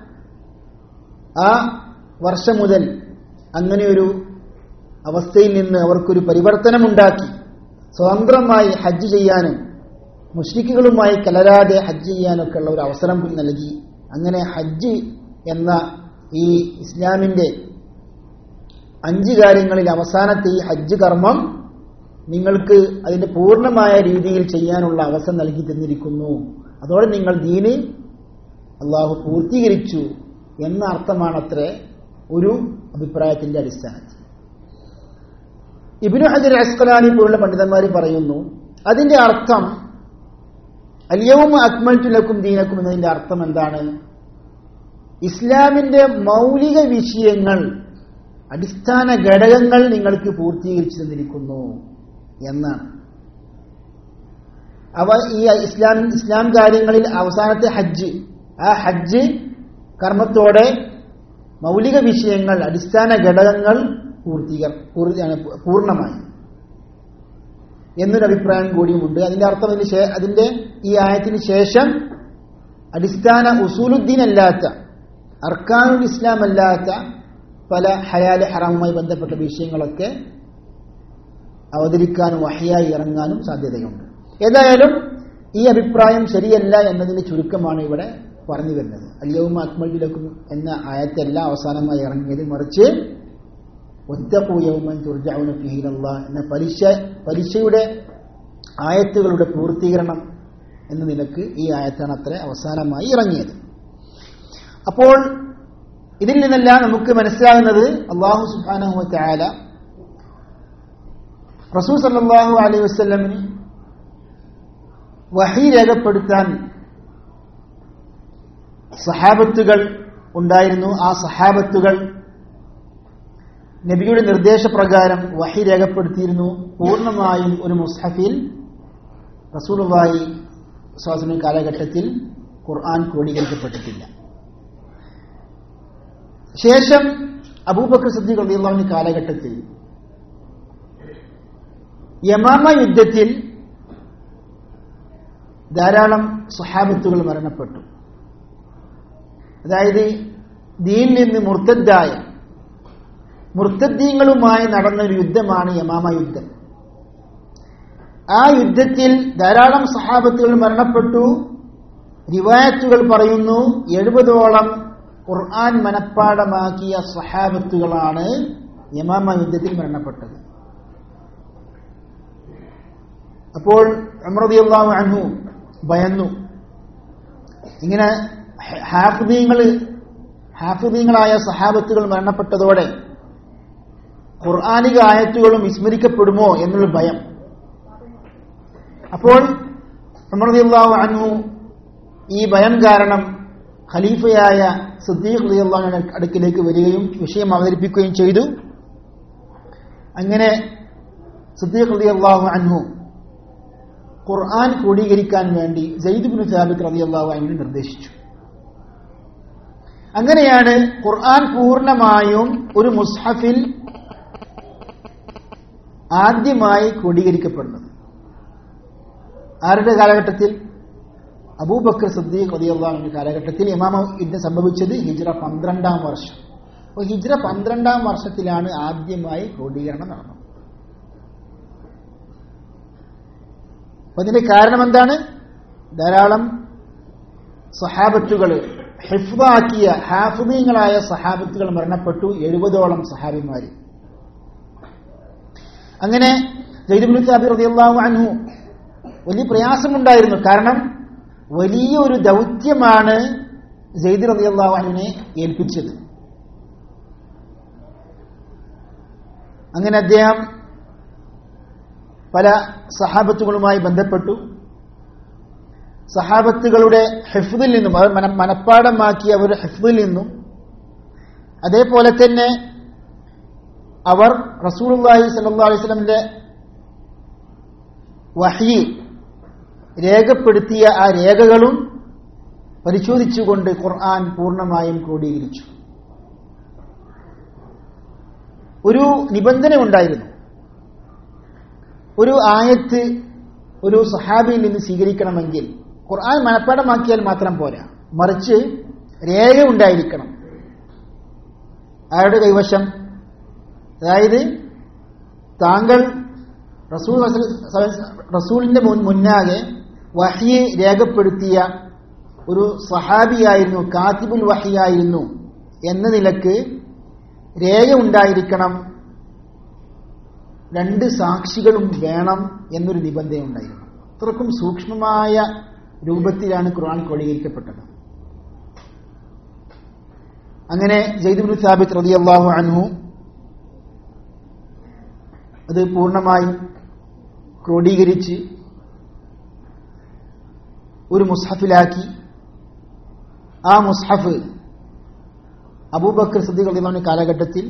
ആ വർഷം മുതൽ അങ്ങനെയൊരു അവസ്ഥയിൽ നിന്ന് അവർക്കൊരു പരിവർത്തനമുണ്ടാക്കി സ്വതന്ത്രമായി ഹജ്ജ് ചെയ്യാനും മുഷ്രിക്കുകളുമായി കലരാതെ ഹജ്ജ് ചെയ്യാനൊക്കെ ഉള്ള ഒരു അവസരം നൽകി അങ്ങനെ ഹജ്ജ് എന്ന ഈ ഇസ്ലാമിന്റെ അഞ്ച് കാര്യങ്ങളിൽ അവസാനത്തെ ഈ ഹജ്ജ് കർമ്മം നിങ്ങൾക്ക് അതിന്റെ പൂർണ്ണമായ രീതിയിൽ ചെയ്യാനുള്ള അവസരം നൽകി തന്നിരിക്കുന്നു അതോടെ നിങ്ങൾ ദീന് അള്ളാഹു പൂർത്തീകരിച്ചു എന്ന അർത്ഥമാണത്രേ ഒരു അഭിപ്രായത്തിന്റെ അടിസ്ഥാനത്തിൽ ഇബിനു ഹജർ അസ്കലാനി പോലുള്ള പണ്ഡിതന്മാർ പറയുന്നു അതിന്റെ അർത്ഥം അലിയവും അക്മൽറ്റുലക്കും ദീനക്കും എന്നതിന്റെ അർത്ഥം എന്താണ് ഇസ്ലാമിന്റെ മൗലിക വിഷയങ്ങൾ അടിസ്ഥാന ഘടകങ്ങൾ നിങ്ങൾക്ക് പൂർത്തീകരിച്ചു തന്നിരിക്കുന്നു എന്നാണ് അവ ഈ ഇസ്ലാം ഇസ്ലാം കാര്യങ്ങളിൽ അവസാനത്തെ ഹജ്ജ് ആ ഹജ്ജ് കർമ്മത്തോടെ മൗലിക വിഷയങ്ങൾ അടിസ്ഥാന ഘടകങ്ങൾ പൂർത്തീകർ പൂർത്തി- പൂർണ്ണമായി എന്നൊരു അഭിപ്രായം കൂടിയുമുണ്ട് അതിന്റെ അർത്ഥം അതിന് ശേ- അതിന്റെ ഈ ആയത്തിന് ശേഷം അടിസ്ഥാന ഉസൂലുദ്ദീൻ അല്ലാത്ത അർക്കാനുൽ ഇസ്ലാം അല്ലാത്ത പല ഹലാല് ഹറാമുമായി ബന്ധപ്പെട്ട വിഷയങ്ങളൊക്കെ അവതരിക്കാനും വഹയായി ഇറങ്ങാനും സാധ്യതയുണ്ട് ഏതായാലും ഈ അഭിപ്രായം ശരിയല്ല എന്നതിന്റെ ചുരുക്കമാണ് ഇവിടെ പറഞ്ഞു വരുന്നത് അല്യവും ആത്മജിലക്കും എന്ന ആയത്തല്ല അവസാനമായി ഇറങ്ങിയത് മറിച്ച് ഒറ്റപ്പൂയവുമൻ തുർജാവുന ഫിഹിലല്ല എന്ന പലിശ പലിശയുടെ ആയത്തുകളുടെ പൂർത്തീകരണം എന്ന നിലക്ക് ഈ ആയത്താണ് അത്ര അവസാനമായി ഇറങ്ങിയത് അപ്പോൾ ഇതിൽ നിന്നെല്ലാം നമുക്ക് മനസ്സിലാകുന്നത് അള്ളാഹു സുബാനഹു ചായാല റസൂൽ സല്ലാഹു അലൈഹി വസ്ല്ലമിന് വഹി രേഖപ്പെടുത്താൻ സഹാബത്തുകൾ ഉണ്ടായിരുന്നു ആ സഹാബത്തുകൾ നബിയുടെ നിർദ്ദേശപ്രകാരം വഹി രേഖപ്പെടുത്തിയിരുന്നു പൂർണ്ണമായും ഒരു മുസ്ഹഫിൽ റസൂലുള്ളാഹി സ്വാസന കാലഘട്ടത്തിൽ ഖുർആൻ ക്രോഡീകരിക്കപ്പെട്ടിട്ടില്ല ശേഷം അബൂബക്കർ സദ്ദീഖ് റളിയല്ലാഹു കാലഘട്ടത്തിൽ യമാമ യുദ്ധത്തിൽ ധാരാളം സ്വഹാബത്തുകൾ മരണപ്പെട്ടു അതായത് ദീനിൽ നിന്ന് മുർത്തദ്ദായ മുർത്തദ്ദീങ്ങളുമായി നടന്ന ഒരു യുദ്ധമാണ് യമാമ യുദ്ധം ആ യുദ്ധത്തിൽ ധാരാളം സഹാബത്തുകൾ മരണപ്പെട്ടു റിവായത്തുകൾ പറയുന്നു എഴുപതോളം ഖുർആൻ മനഃപ്പാടമാക്കിയ സഹാബത്തുകളാണ് യമാമ യുദ്ധത്തിൽ മരണപ്പെട്ടത് അപ്പോൾ അമ്രദിയുള്ള അൻഹു ഭയന്നു ഇങ്ങനെ ഹാഫിദീങ്ങൾ ഹാഫിദീങ്ങളായ സഹാബത്തുകൾ മരണപ്പെട്ടതോടെ ഖുർആാനിക ആയത്തുകളും വിസ്മരിക്കപ്പെടുമോ എന്നുള്ള ഭയം അപ്പോൾ അമർദിയാഹു അൻഹു ഈ ഭയം കാരണം ഖലീഫയായ സിദ്ദീഖ് റളിയല്ലാഹു അടുക്കിലേക്ക് വരികയും വിഷയം അവതരിപ്പിക്കുകയും ചെയ്തു അങ്ങനെ സിദ്ദീഖ് റളിയല്ലാഹു അൻഹു ഖുർആൻ ക്രോഡീകരിക്കാൻ വേണ്ടി സയ്യിദ് ബിൻ സാബിത്ത് റളിയല്ലാഹു അൻഹു നിർദ്ദേശിച്ചു അങ്ങനെയാണ് ഖുർആൻ പൂർണ്ണമായും ഒരു മുസ്ഹഫിൽ ആദ്യമായി ക്രോഡീകരിക്കപ്പെടുന്നത് ആരുടെ കാലഘട്ടത്തിൽ അബൂബക്കർ സദ്ദീഖ് റളിയല്ലാഹു കാലഘട്ടത്തിൽ ഇമാമ യുദ്ധം സംഭവിച്ചത് ഹിജ്റ പന്ത്രണ്ടാം വർഷം അപ്പോൾ ഹിജ്റ പന്ത്രണ്ടാം വർഷത്തിലാണ് ആദ്യമായി ക്രോഡീകരണം നടന്നത് അപ്പൊ അതിന്റെ കാരണം എന്താണ് ധാരാളം സഹാബത്തുകൾ ഹിഫാക്കിയ ഹാഫിദീങ്ങളായ സഹാബത്തുകൾ മരണപ്പെട്ടു എഴുപതോളം സഹാബിമാര് അങ്ങനെ ജയ്ദുബിൻ സാബി റളിയല്ലാഹു അൻഹു വലിയ പ്രയാസമുണ്ടായിരുന്നു കാരണം വലിയൊരു ദൗത്യമാണ് ജയ്ദ് റളിയല്ലാഹു അൻഹുവിനെ ഏൽപ്പിച്ചത് അങ്ങനെ അദ്ദേഹം പല സഹാബത്തുകളുമായി ബന്ധപ്പെട്ടു സഹാബത്തുകളുടെ ഹെഫ്ദിൽ നിന്നും അവർ മന മനഃപ്പാടമാക്കിയ അവരുടെ ഹെഫ്ദിൽ നിന്നും അതേപോലെ തന്നെ അവർ റസൂലുള്ളാഹി സല്ലല്ലാഹു അലൈഹി വസല്ലമയുടെ വഹി രേഖപ്പെടുത്തിയ ആ രേഖകളും പരിശോധിച്ചുകൊണ്ട് ഖുർആൻ പൂർണ്ണമായും ക്രോഡീകരിച്ചു ഒരു നിബന്ധന ഉണ്ടായിരുന്നു ഒരു ആയത്ത് ഒരു സഹാബിയിൽ നിന്ന് സ്വീകരിക്കണമെങ്കിൽ ഖുർആൻ മനഃപ്പാടമാക്കിയാൽ മാത്രം പോരാ മറിച്ച് രേഖ ഉണ്ടായിരിക്കണം ആരുടെ കൈവശം അതായത് താങ്കൾ റസൂൽ റസൂലിന്റെ മുന്നാകെ വഹിയെ രേഖപ്പെടുത്തിയ ഒരു സഹാബിയായിരുന്നു കാത്തിബുൽ വഹിയായിരുന്നു എന്ന നിലക്ക് രേഖ ഉണ്ടായിരിക്കണം രണ്ട് സാക്ഷികളും വേണം എന്നൊരു നിബന്ധന ഉണ്ടായിരുന്നു അത്രക്കും സൂക്ഷ്മമായ രൂപത്തിലാണ് ഖുർആൻ ക്രോഡീകരിക്കപ്പെട്ടത് അങ്ങനെ ജയ്ദുബിൻ സാബിത്ത് റളിയല്ലാഹു അൻഹു അത് പൂർണ്ണമായും ക്രോഡീകരിച്ച് ഒരു മുസ്ഹഫിലാക്കി ആ മുസ്ഹഫ് അബൂബക്കർ സദ്ദീഖ് റളിയല്ലാഹു കാലഘട്ടത്തിൽ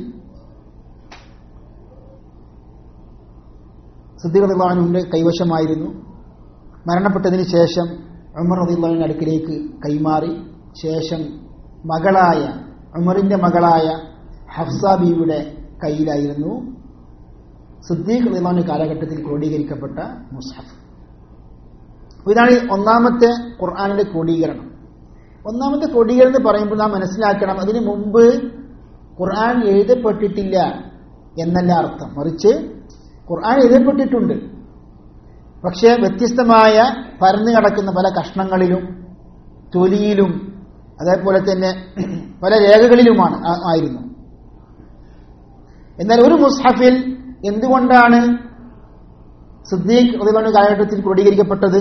സദ്ദീഖ് റളിയല്ലാഹുവിന്റെ കൈവശമായിരുന്നു മരണപ്പെട്ടതിന് ശേഷം ഉമർ റളിയല്ലാഹുവിന്റെ അടുക്കിലേക്ക് കൈമാറി ശേഷം മകളായ ഉമറിന്റെ മകളായ ഹഫ്സ ബീവിയുടെ കയ്യിലായിരുന്നു സിദ്ദീഖ് റളിയല്ലാഹുവിന്റെ കാലഘട്ടത്തിൽ ക്രോഡീകരിക്കപ്പെട്ട മുസ്ഹഫ് ഇതാണ് ഒന്നാമത്തെ ഖുർആാനിന്റെ ക്രോഡീകരണം ഒന്നാമത്തെ ക്രോഡീകരണം എന്ന് പറയുമ്പോൾ നാം മനസ്സിലാക്കണം അതിനു മുമ്പ് ഖുർആൻ എഴുതപ്പെട്ടിട്ടില്ല എന്നല്ല അർത്ഥം മറിച്ച് ഖുർആൻ എഴുതപ്പെട്ടിട്ടുണ്ട് പക്ഷേ വ്യത്യസ്തമായ പരന്നു കിടക്കുന്ന പല കഷ്ണങ്ങളിലും തൊലിയിലും അതേപോലെ തന്നെ പല രേഖകളിലുമാണ് ആയിരുന്നു എന്നാൽ ഒരു മുസ്ഹഫിൽ എന്തുകൊണ്ടാണ് സിദ്ദീഖ് റളിയല്ലാഹു കാലഘട്ടത്തിൽ ക്രോഡീകരിക്കപ്പെട്ടത്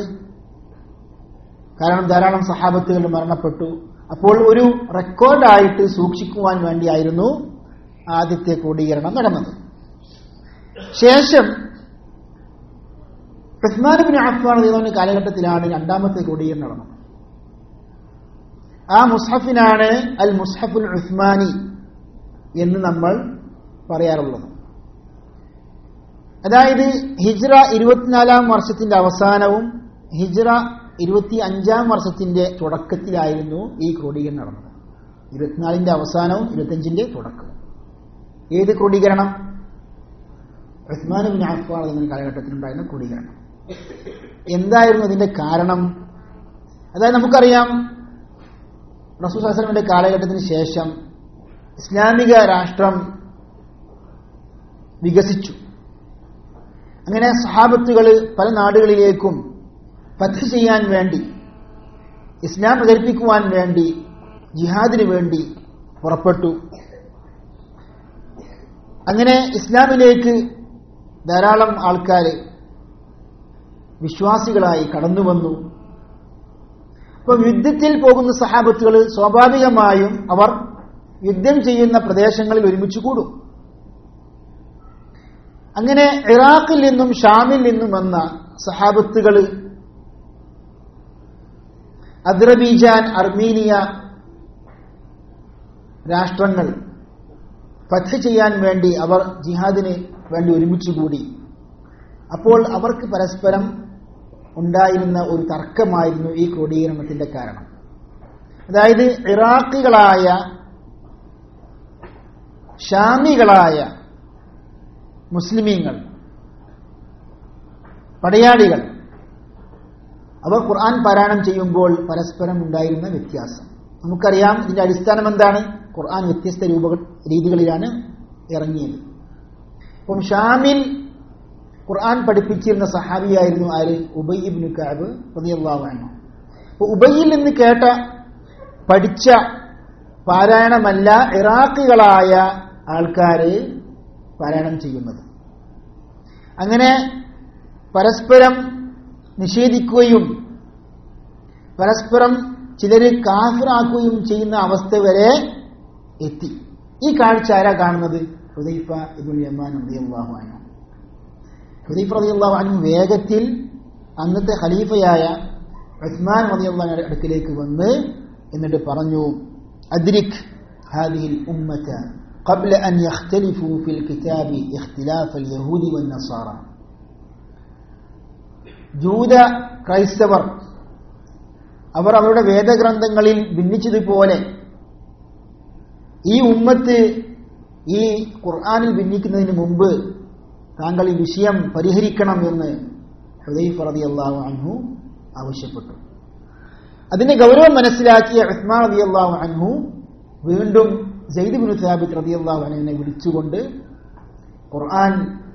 കാരണം ധാരാളം സഹാബത്തുകൾ മരണപ്പെട്ടു അപ്പോൾ ഒരു റെക്കോർഡായിട്ട് സൂക്ഷിക്കുവാൻ വേണ്ടിയായിരുന്നു ആദ്യത്തെ ക്രോഡീകരണം നടന്നത് ശേഷം ഉസ്മാൻ ബിൻ അഫ്ഫാൻ റളിയല്ലാഹു കാലഘട്ടത്തിലാണ് രണ്ടാമത്തെ ക്രോഡീകരണം നടന്നത് ആ മുസ്ഹഫിനാണ് അൽ മുസ്ഹഫുൽ ഉസ്മാനി എന്ന് നമ്മൾ പറയാറുള്ളത് അതായത് ഹിജ്റ ഇരുപത്തിനാലാം വർഷത്തിന്റെ അവസാനവും ഹിജ്റ ഇരുപത്തി അഞ്ചാം വർഷത്തിന്റെ തുടക്കത്തിലായിരുന്നു ഈ ക്രോഡീകരണം നടന്നത് ഇരുപത്തിനാലിന്റെ അവസാനവും ഇരുപത്തിയഞ്ചിന്റെ തുടക്കവും ഏത് ക്രോഡീകരണം ഉസ്മാൻ ബിൻ അഫ്ഫാൻ എന്ന കാലഘട്ടത്തിലുണ്ടായിരുന്ന ക്രോഡീകരണം എന്തായിരുന്നു അതിന്റെ കാരണം അതായത് നമുക്കറിയാം റസൂൽ ഹസനമിന്റെ കാലഘട്ടത്തിന് ശേഷം ഇസ്ലാമിക രാഷ്ട്രം വികസിച്ചു അങ്ങനെ സഹാബത്തുകൾ പല നാടുകളിലേക്കും പത്ത് ചെയ്യാൻ വേണ്ടി ഇസ്ലാം പ്രചരിപ്പിക്കുവാൻ വേണ്ടി ജിഹാദിന് വേണ്ടി പുറപ്പെട്ടു അങ്ങനെ ഇസ്ലാമിലേക്ക് ധാരാളം ആൾക്കാർ വിശ്വാസികളായി കടന്നു വന്നു ഇപ്പം യുദ്ധത്തിൽ പോകുന്ന സഹാബത്തുകൾ സ്വാഭാവികമായും അവർ യുദ്ധം ചെയ്യുന്ന പ്രദേശങ്ങളിൽ ഒരുമിച്ച് കൂടും അങ്ങനെ ഇറാഖിൽ നിന്നും ഷാമിൽ നിന്നും വന്ന സഹാബത്തുകൾ അദ്രബീജാൻ അർമീനിയ രാഷ്ട്രങ്ങൾ ഫത്ത് ചെയ്യാൻ വേണ്ടി അവർ ജിഹാദിന് വേണ്ടി ഒരുമിച്ച് കൂടി അപ്പോൾ അവർക്ക് പരസ്പരം ഉണ്ടായിരുന്ന ഒരു തർക്കമായിരുന്നു ഈ ക്രോഡീകരണത്തിന്റെ കാരണം അതായത് ഇറാഖികളായ ഷാമികളായ മുസ്ലിമീങ്ങൾ പടയാളികൾ അവർ ഖുർആൻ പാരായണം ചെയ്യുമ്പോൾ പരസ്പരം ഉണ്ടായിരുന്ന വ്യത്യാസം നമുക്കറിയാം ഇതിന്റെ അടിസ്ഥാനം എന്താണ് ഖുർആൻ വ്യത്യസ്ത രൂപ രീതികളിലാണ് ഇറങ്ങിയത് അപ്പം ഷാമിൽ ഖുർആൻ പഠിപ്പിച്ചിരുന്ന സഹാബിയായിരുന്നു ആര് ഉബൈ ഇബ്നു കഅബ് റളിയല്ലാഹു അൻഹു അപ്പോൾ ഉബൈയിൽ നിന്ന് കേട്ട പഠിച്ച പാരായണമല്ല ഇറാഖികളായ ആൾക്കാര് പാരായണം ചെയ്യുന്നത് അങ്ങനെ പരസ്പരം നിഷേധിക്കുകയും പരസ്പരം ചിലര് കാഫിറാക്കുകയും ചെയ്യുന്ന അവസ്ഥ വരെ എത്തി ഈ കാഴ്ച ആരാ കാണുന്നത് ഹുദൈഫ ഇബുൽ യമാൻ റളിയല്ലാഹു അൻഹു ഹുദൈഫ റളിയല്ലാഹു അൻഹു വേഗത്തിൽ അന്നത്തെ ഖലീഫയായ ഉസ്മാൻ റളിയല്ലാഹു അടുക്കിലേക്ക് വന്ന് എന്നിട്ട് പറഞ്ഞു അദ്രിക് هذه الأمة قبل أن يختلفوا في الكتاب اختلاف اليهود والنصارى ജൂത ക്രൈസ്തവർ അവർ അവരുടെ വേദഗ്രന്ഥങ്ങളിൽ ഭിന്നിച്ചതുപോലെ ഈ ഉമ്മത്ത് ഈ ഖുർആാനിൽ ഭിന്നിക്കുന്നതിന് മുമ്പ് താങ്കൾ ഈ വിഷയം പരിഹരിക്കണം എന്ന് ഹുദൈഫ് റതി അള്ളാഹു അൻഹു ആവശ്യപ്പെട്ടു അതിന്റെ ഗൗരവം മനസ്സിലാക്കിയ ഉസ്മാൻ റതി അള്ളാഹു അൻഹു വീണ്ടും ജയ്ദ് ബിൻ സാബിത്ത് റതി അള്ളാഹു അൻഹുവിനെ വിളിച്ചുകൊണ്ട് ഖുർആൻ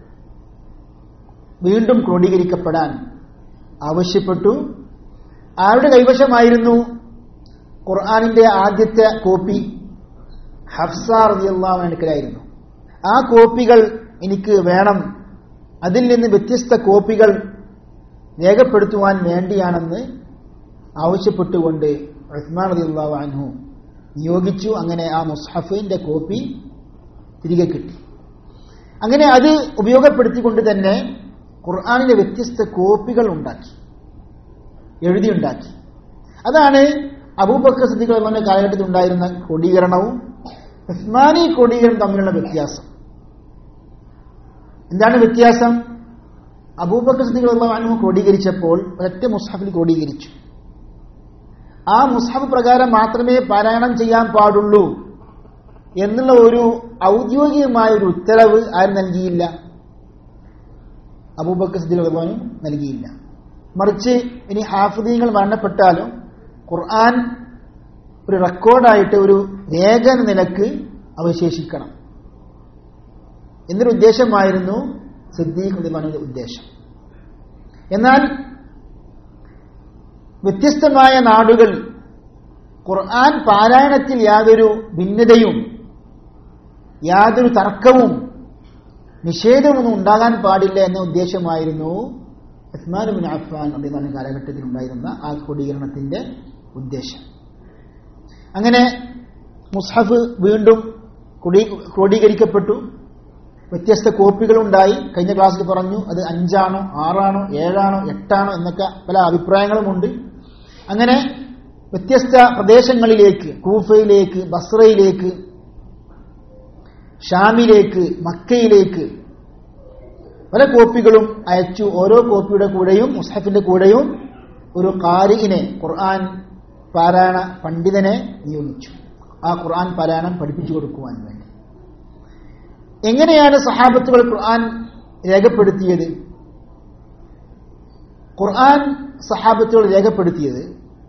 വീണ്ടും ക്രോഡീകരിക്കപ്പെടാൻ ആവശ്യപ്പെട്ടു ആരുടെ കൈവശമായിരുന്നു ഖുർആാനിന്റെ ആദ്യത്തെ കോപ്പി ഹഫ്സ റളിയല്ലാഹു അൻഹയായിരുന്നു ആ കോപ്പികൾ എനിക്ക് വേണം അതിൽ നിന്ന് വ്യത്യസ്ത കോപ്പികൾ രേഖപ്പെടുത്തുവാൻ വേണ്ടിയാണെന്ന് ആവശ്യപ്പെട്ടുകൊണ്ട് ഉസ്മാൻ റളിയല്ലാഹു അൻഹു നിയോഗിച്ചു അങ്ങനെ ആ മുസ്ഹഫിന്റെ കോപ്പി തിരികെ കിട്ടി അങ്ങനെ അത് ഉപയോഗപ്പെടുത്തിക്കൊണ്ട് തന്നെ ഖുർആാനിലെ വ്യത്യസ്ത കോപ്പികൾ ഉണ്ടാക്കി എഴുതിയുണ്ടാക്കി അതാണ് അബൂബക്കർ സദ്ദിഖ് അള്ളാന്റെ കാലഘട്ടത്തിൽ ഉണ്ടായിരുന്ന ക്രോഡീകരണവും ഉസ്മാനി ക്രോഡീകരണം തമ്മിലുള്ള വ്യത്യാസം എന്താണ് വ്യത്യാസം അബൂബക്കർ സദ്ദിഖ് അള്ളാഹു ക്രോഡീകരിച്ചപ്പോൾ ഒരൊറ്റ മുസ്ഹഫിൽ ക്രോഡീകരിച്ചു ആ മുസ്ഹഫ് പ്രകാരം മാത്രമേ പാരായണം ചെയ്യാൻ പാടുള്ളൂ എന്നുള്ള ഒരു ഔദ്യോഗികമായ ഒരു ഉത്തരവ് ആരും നൽകിയില്ല അബൂബക്കർ സദ്ദിഖ് അള്ളാഹു നൽകിയില്ല മറിച്ച് ഇനി ഹാഫിദീങ്ങൾ മരണപ്പെട്ടാലും ഖുർആൻ ഒരു റെക്കോർഡായിട്ട് ഒരു രേഖ എന്ന നിലക്ക് അവശേഷിക്കണം എന്നൊരു ഉദ്ദേശമായിരുന്നു സിദ്ദീഖ് ഉദ്യമാനിന്റെ ഉദ്ദേശം എന്നാൽ വ്യത്യസ്തമായ നാടുകൾ ഖുർആൻ പാരായണത്തിൽ യാതൊരു ഭിന്നതയും യാതൊരു തർക്കവും നിഷേധമൊന്നും ഉണ്ടാകാൻ പാടില്ല എന്ന ഉദ്ദേശമായിരുന്നു ഉസ്മാൻ ബിൻ അഫ്ഫാൻ അദ്ദേഹം കാലഘട്ടത്തിൽ ഉണ്ടായിരുന്ന ആ ക്രോഡീകരണത്തിന്റെ ഉദ്ദേശം അങ്ങനെ മുസ്ഹഫ് വീണ്ടും ക്രോഡീകരിക്കപ്പെട്ടു വ്യത്യസ്ത കോപ്പികളുണ്ടായി കഴിഞ്ഞ ക്ലാസ്സിൽ പറഞ്ഞു അത് അഞ്ചാണോ ആറാണോ ഏഴാണോ എട്ടാണോ എന്നൊക്കെ പല അഭിപ്രായങ്ങളുമുണ്ട് അങ്ങനെ വ്യത്യസ്ത പ്രദേശങ്ങളിലേക്ക് കൂഫയിലേക്ക് ബസ്രയിലേക്ക് ഷാമിലേക്ക് മക്കയിലേക്ക് പല കോപ്പികളും അയച്ചു ഓരോ കോപ്പിയുടെ കൂടെയും മുസ്ഹഫിന്റെ കൂടെയും ഒരു കാരിനെ ഖുർആൻ പാരായണ പണ്ഡിതനെ നിയോഗിച്ചു ആ ഖുർആൻ പാരായണം പഠിപ്പിച്ചു കൊടുക്കുവാൻ വേണ്ടി എങ്ങനെയാണ് സഹാബത്തുകൾ ഖുർആൻ രേഖപ്പെടുത്തിയത് ഖുർആൻ സഹാബത്തുകൾ രേഖപ്പെടുത്തിയത്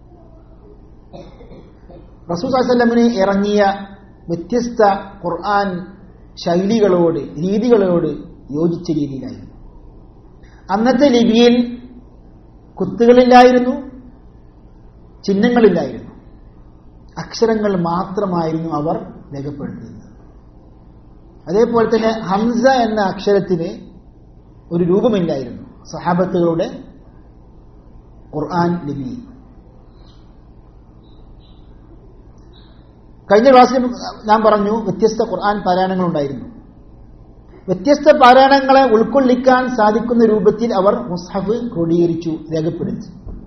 റസൂസാസല്ലമിന് ഇറങ്ങിയ വ്യത്യസ്ത ഖുർആൻ ശൈലികളോട് രീതികളോട് യോജിച്ച രീതിയിലായിരുന്നു അന്നത്തെ ലിപിയിൽ കുത്തുകളില്ലായിരുന്നു ചിഹ്നങ്ങളില്ലായിരുന്നു അക്ഷരങ്ങൾ മാത്രമായിരുന്നു അവർ രേഖപ്പെടുത്തിയിരുന്നത് അതേപോലെ തന്നെ ഹംസ എന്ന അക്ഷരത്തിന് ഒരു രൂപമില്ലായിരുന്നു സഹാബത്തുകളുടെ ഖുർആൻ ലിപി കഴിഞ്ഞ ക്ലാസ്സിൽ ഞാൻ പറഞ്ഞു വ്യത്യസ്ത ഖുർആൻ പാരായണങ്ങൾ ഉണ്ടായിരുന്നു വ്യത്യസ്ത പാരായണങ്ങളെ ഉൾക്കൊള്ളിക്കാൻ സാധിക്കുന്ന രൂപത്തിൽ അവർ മുസ്ഹഫ് ക്രോഡീകരിച്ചു രേഖപ്പെടുത്തി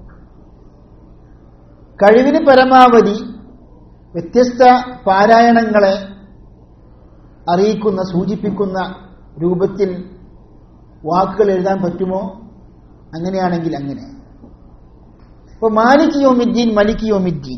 കഴിവിന് പരമാവധി വ്യത്യസ്ത പാരായണങ്ങളെ അറിയിക്കുന്ന സൂചിപ്പിക്കുന്ന രൂപത്തിൽ വാക്കുകൾ എഴുതാൻ പറ്റുമോ അങ്ങനെയാണെങ്കിൽ അങ്ങനെ ഇപ്പൊ മാലിക് യോമിദ്ദീൻ മലിക് യോമിദ്ദീൻ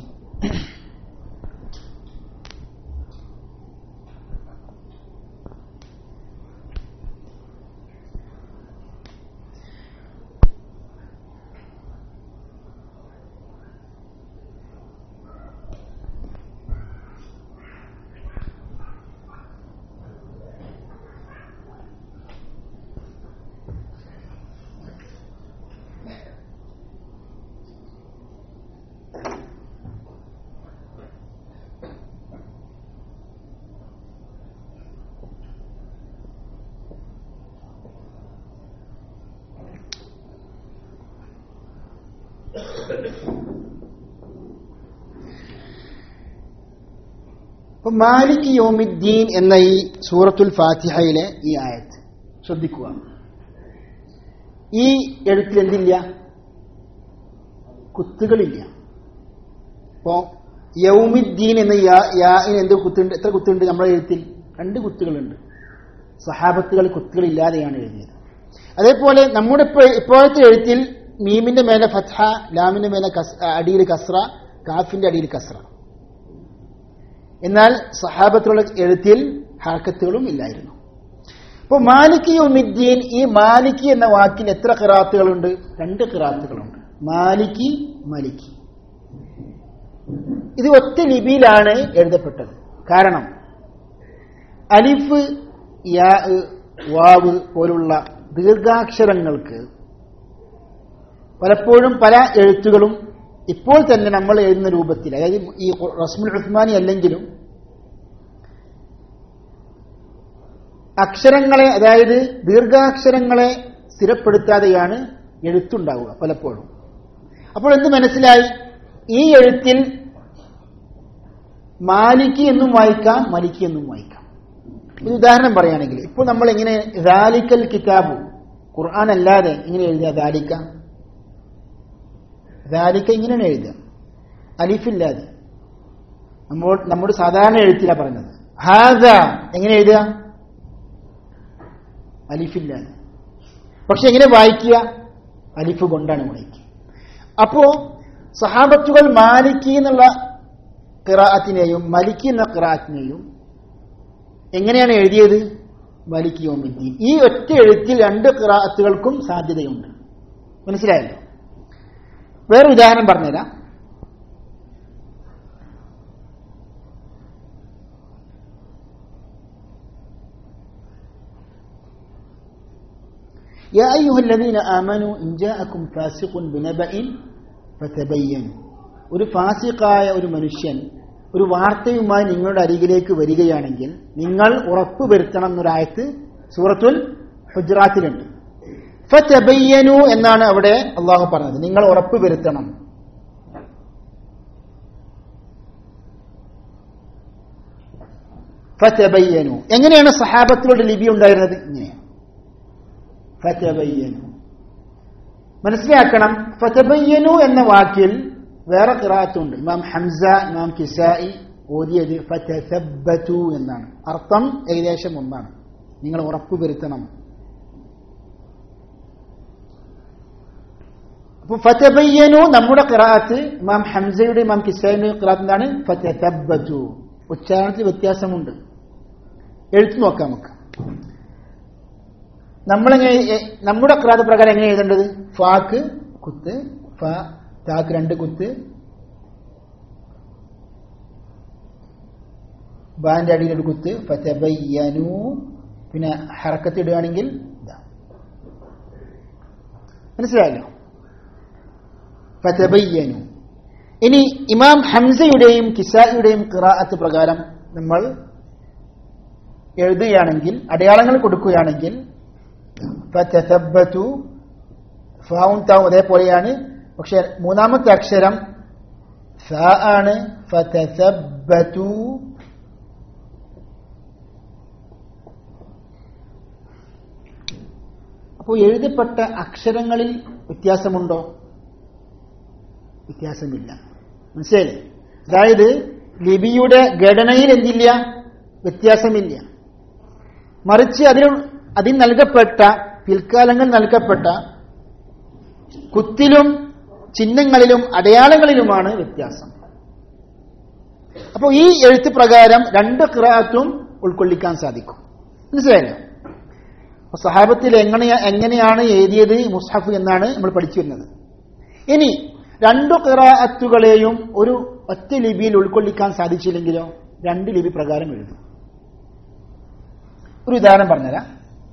അപ്പൊ മാലിക് യോമിദ്ദീൻ എന്ന ഈ സൂറത്തുൽ ഫാത്തിഹയിലെ ഈ ആയത്ത് ശ്രദ്ധിക്കുക ഈ എഴുത്തിൽ എന്തില്ല കുത്തുകളില്ല അപ്പോ യൗമിദ്ദീൻ എന്ന യാ- യാഇന് എന്ത് കുത്തുണ്ട് എത്ര കുത്തുണ്ട് നമ്മുടെ എഴുത്തിൽ രണ്ട് കുത്തുകളുണ്ട് സഹാബത്തുകൾ കുത്തുകളില്ലാതെയാണ് എഴുതിയത് അതേപോലെ നമ്മുടെ ഇപ്പോ- ഇപ്പോഴത്തെ എഴുത്തിൽ മീമിന്റെ മേലെ ഫത്ഹ ലാമിന്റെ മേലെ കസ്- അടിയിൽ കസ്ര കാഫിന്റെ അടിയിൽ കസ്ര എന്നാൽ സഹാബത്തുള്ള എഴുത്തിൽ ഹാക്കത്തുകളും ഇല്ലായിരുന്നു ഇപ്പോൾ മാലിക് യുമിദ്ദീൻ ഈ മാലിക് എന്ന വാക്കിൽ എത്ര കിറാത്തുകളുണ്ട് രണ്ട് കിറാത്തുകളുണ്ട് മാലിക് മലിക് ഇത് ഒറ്റ ലിപിയിലാണ് എഴുതപ്പെട്ടത് കാരണം അലിഫ് യാ വാവ് പോലുള്ള ദീർഘാക്ഷരങ്ങൾക്ക് പലപ്പോഴും പല എഴുത്തുകളും ഇപ്പോൾ തന്നെ നമ്മൾ എഴുതുന്ന രൂപത്തിൽ അതായത് ഈ റസ്മുൽ ഉസ്മാനി അല്ലെങ്കിലും അക്ഷരങ്ങളെ അതായത് ദീർഘാക്ഷരങ്ങളെ സ്ഥിരപ്പെടുത്താതെയാണ് എഴുത്തുണ്ടാവുക പലപ്പോഴും അപ്പോൾ എന്ത് മനസ്സിലായി ഈ എഴുത്തിൽ മാലിക്ക് എന്നും വായിക്കാം മലിക്ക് എന്നും വായിക്കാം ഒരു ഉദാഹരണം പറയുകയാണെങ്കിൽ ഇപ്പോൾ നമ്മൾ എങ്ങനെ ദാലിക്കൽ കിതാബു ഖുർആൻ അല്ലാതെ ഇങ്ങനെ എഴുതുക ദാലിക്ക ദാലിക്ക ഇങ്ങനെയാണ് എഴുതുക അലിഫില്ലാതെ നമ്മൾ നമ്മുടെ സാധാരണ എഴുത്തിലാണ് പറഞ്ഞത് ഹാദ എങ്ങനെ എഴുതുക അലിഫില്ലാതെ പക്ഷെ എങ്ങനെ വായിക്കുക അലിഫ് കൊണ്ടാണ് വായിക്കുക അപ്പോ സഹാബത്തുകൾ മാലിക്കി എന്നുള്ള ഖിറാഅത്തിനെയും മലിക്കി എന്ന ഖിറാഅത്തിനെയും എങ്ങനെയാണ് എഴുതിയത് മലിക്കി യോമിദ്ദീൻ ഈ ഒറ്റ എഴുത്തിൽ രണ്ട് ഖിറാഅത്തുകൾക്കും സാധ്യതയുണ്ട് മനസ്സിലായല്ലോ വേറെ ഉദാഹരണം പറഞ്ഞുതരാം يا أيها الذين آمنوا إن جاءكم فاسق بنبأ فتبينوا ഒരു ഫാസിഖായ ഒരു മനുഷ്യൻ ഒരു വാർത്തയുമായി നിങ്ങളുടെ അരികിലേക്ക് വരികയാണെങ്കിൽ നിങ്ങൾ ഉറപ്പ് വരുത്തണം എന്നൊരായത്ത് സൂറത്തുൽ ഹുജറാത്തിലുണ്ട് ഫതബയ്യനു എന്നാണ് അവിടെ അള്ളാഹു പറഞ്ഞത് നിങ്ങൾ ഉറപ്പ് വരുത്തണം ഫതബയ്യനു എങ്ങനെയാണ് സഹാബത്തിലൂടെ ലിപി ഉണ്ടായിരുന്നത് ഇങ്ങനെയാണ് ഫതബയ്യനു മനസ്സിലാക്കണം ഫതബയ്യനു എന്ന വാക്കിൽ വേറെ കിറാത്തുണ്ട് ഇമാം ഹംസ ഇമാം കിസായി ഓതിയത് ഫതസബ്ബതു എന്നാണ് അർത്ഥം ഏകദേശം ഒന്നാണ് നിങ്ങൾ ഉറപ്പുവരുത്തണം അപ്പൊ ഫതബയ്യനു നമ്മുടെ കിറാത്ത് ഇമാം ഹംസയുടെ ഇമാം കിസായിയുടെ കിറാത്ത് എന്താണ് ഫതസബ്ബതു ഉച്ചാരണത്തിൽ വ്യത്യാസമുണ്ട് എഴുത്ത് നോക്കാം നമുക്ക് നമ്മളെങ്ങനെ എ- നമ്മുടെ ക്രാത പ്രകാരം എങ്ങനെ എഴുതേണ്ടത് ഫാക്ക് കുത്ത് ഫ താക്ക് രണ്ട് കുത്ത് ബാന്റെ അടിയിൽ ഒരു കുത്ത് ഫതബയ്യനു പിന്നെ ഹറക്കത്ത് ഇടുകയാണെങ്കിൽ ഇതാ മനസ്സിലായല്ലോ ഫതബയ്യനു ഇനി ഇമാം ഹംസയുടെയും കിസായിയുടെയും ഖിറാഅത്ത് പ്രകാരം നമ്മൾ എഴുതുകയാണെങ്കിൽ അടയാളങ്ങൾ കൊടുക്കുകയാണെങ്കിൽ ഫതസബ്ബതു ഫാവും താവും അതേപോലെയാണ് പക്ഷെ മൂന്നാമത്തെ അക്ഷരം ഫ ആണ് ഫതസബ്ബ യതസബ്ബതു അപ്പോൾ എഴുതപ്പെട്ട അക്ഷരങ്ങളിൽ വ്യത്യാസമുണ്ടോ വ്യത്യാസമില്ല മനസ്സിലായില്ലേ അതായത് ലിപിയുടെ ഘടനയിൽ എന്തില്ല വ്യത്യാസമില്ല മറിച്ച് അതിൽ അതിൽ നൽകപ്പെട്ട പിൽക്കാലങ്ങൾ നൽകപ്പെട്ട കുത്തിലും ചിഹ്നങ്ങളിലും അടയാളങ്ങളിലുമാണ് വ്യത്യാസം അപ്പോൾ ഈ എഴുത്ത് പ്രകാരം രണ്ട് കിറാത്തും ഉൾക്കൊള്ളിക്കാൻ സാധിക്കും മനസ്സിലായല്ലോ അപ്പൊ സഹാബത്തിൽ എങ്ങനെ എങ്ങനെയാണ് എഴുതിയത് മുസ്ഹഫ് എന്നാണ് നമ്മൾ പഠിച്ചു വരുന്നത് ഇനി രണ്ടു കിറാഅത്തുകളെയും ഒരു ഒറ്റ ലിപിയിൽ ഉൾക്കൊള്ളിക്കാൻ സാധിച്ചില്ലെങ്കിലോ രണ്ട് ലിപി പ്രകാരം എഴുതും ഒരു ഉദാഹരണം പറഞ്ഞുതരാം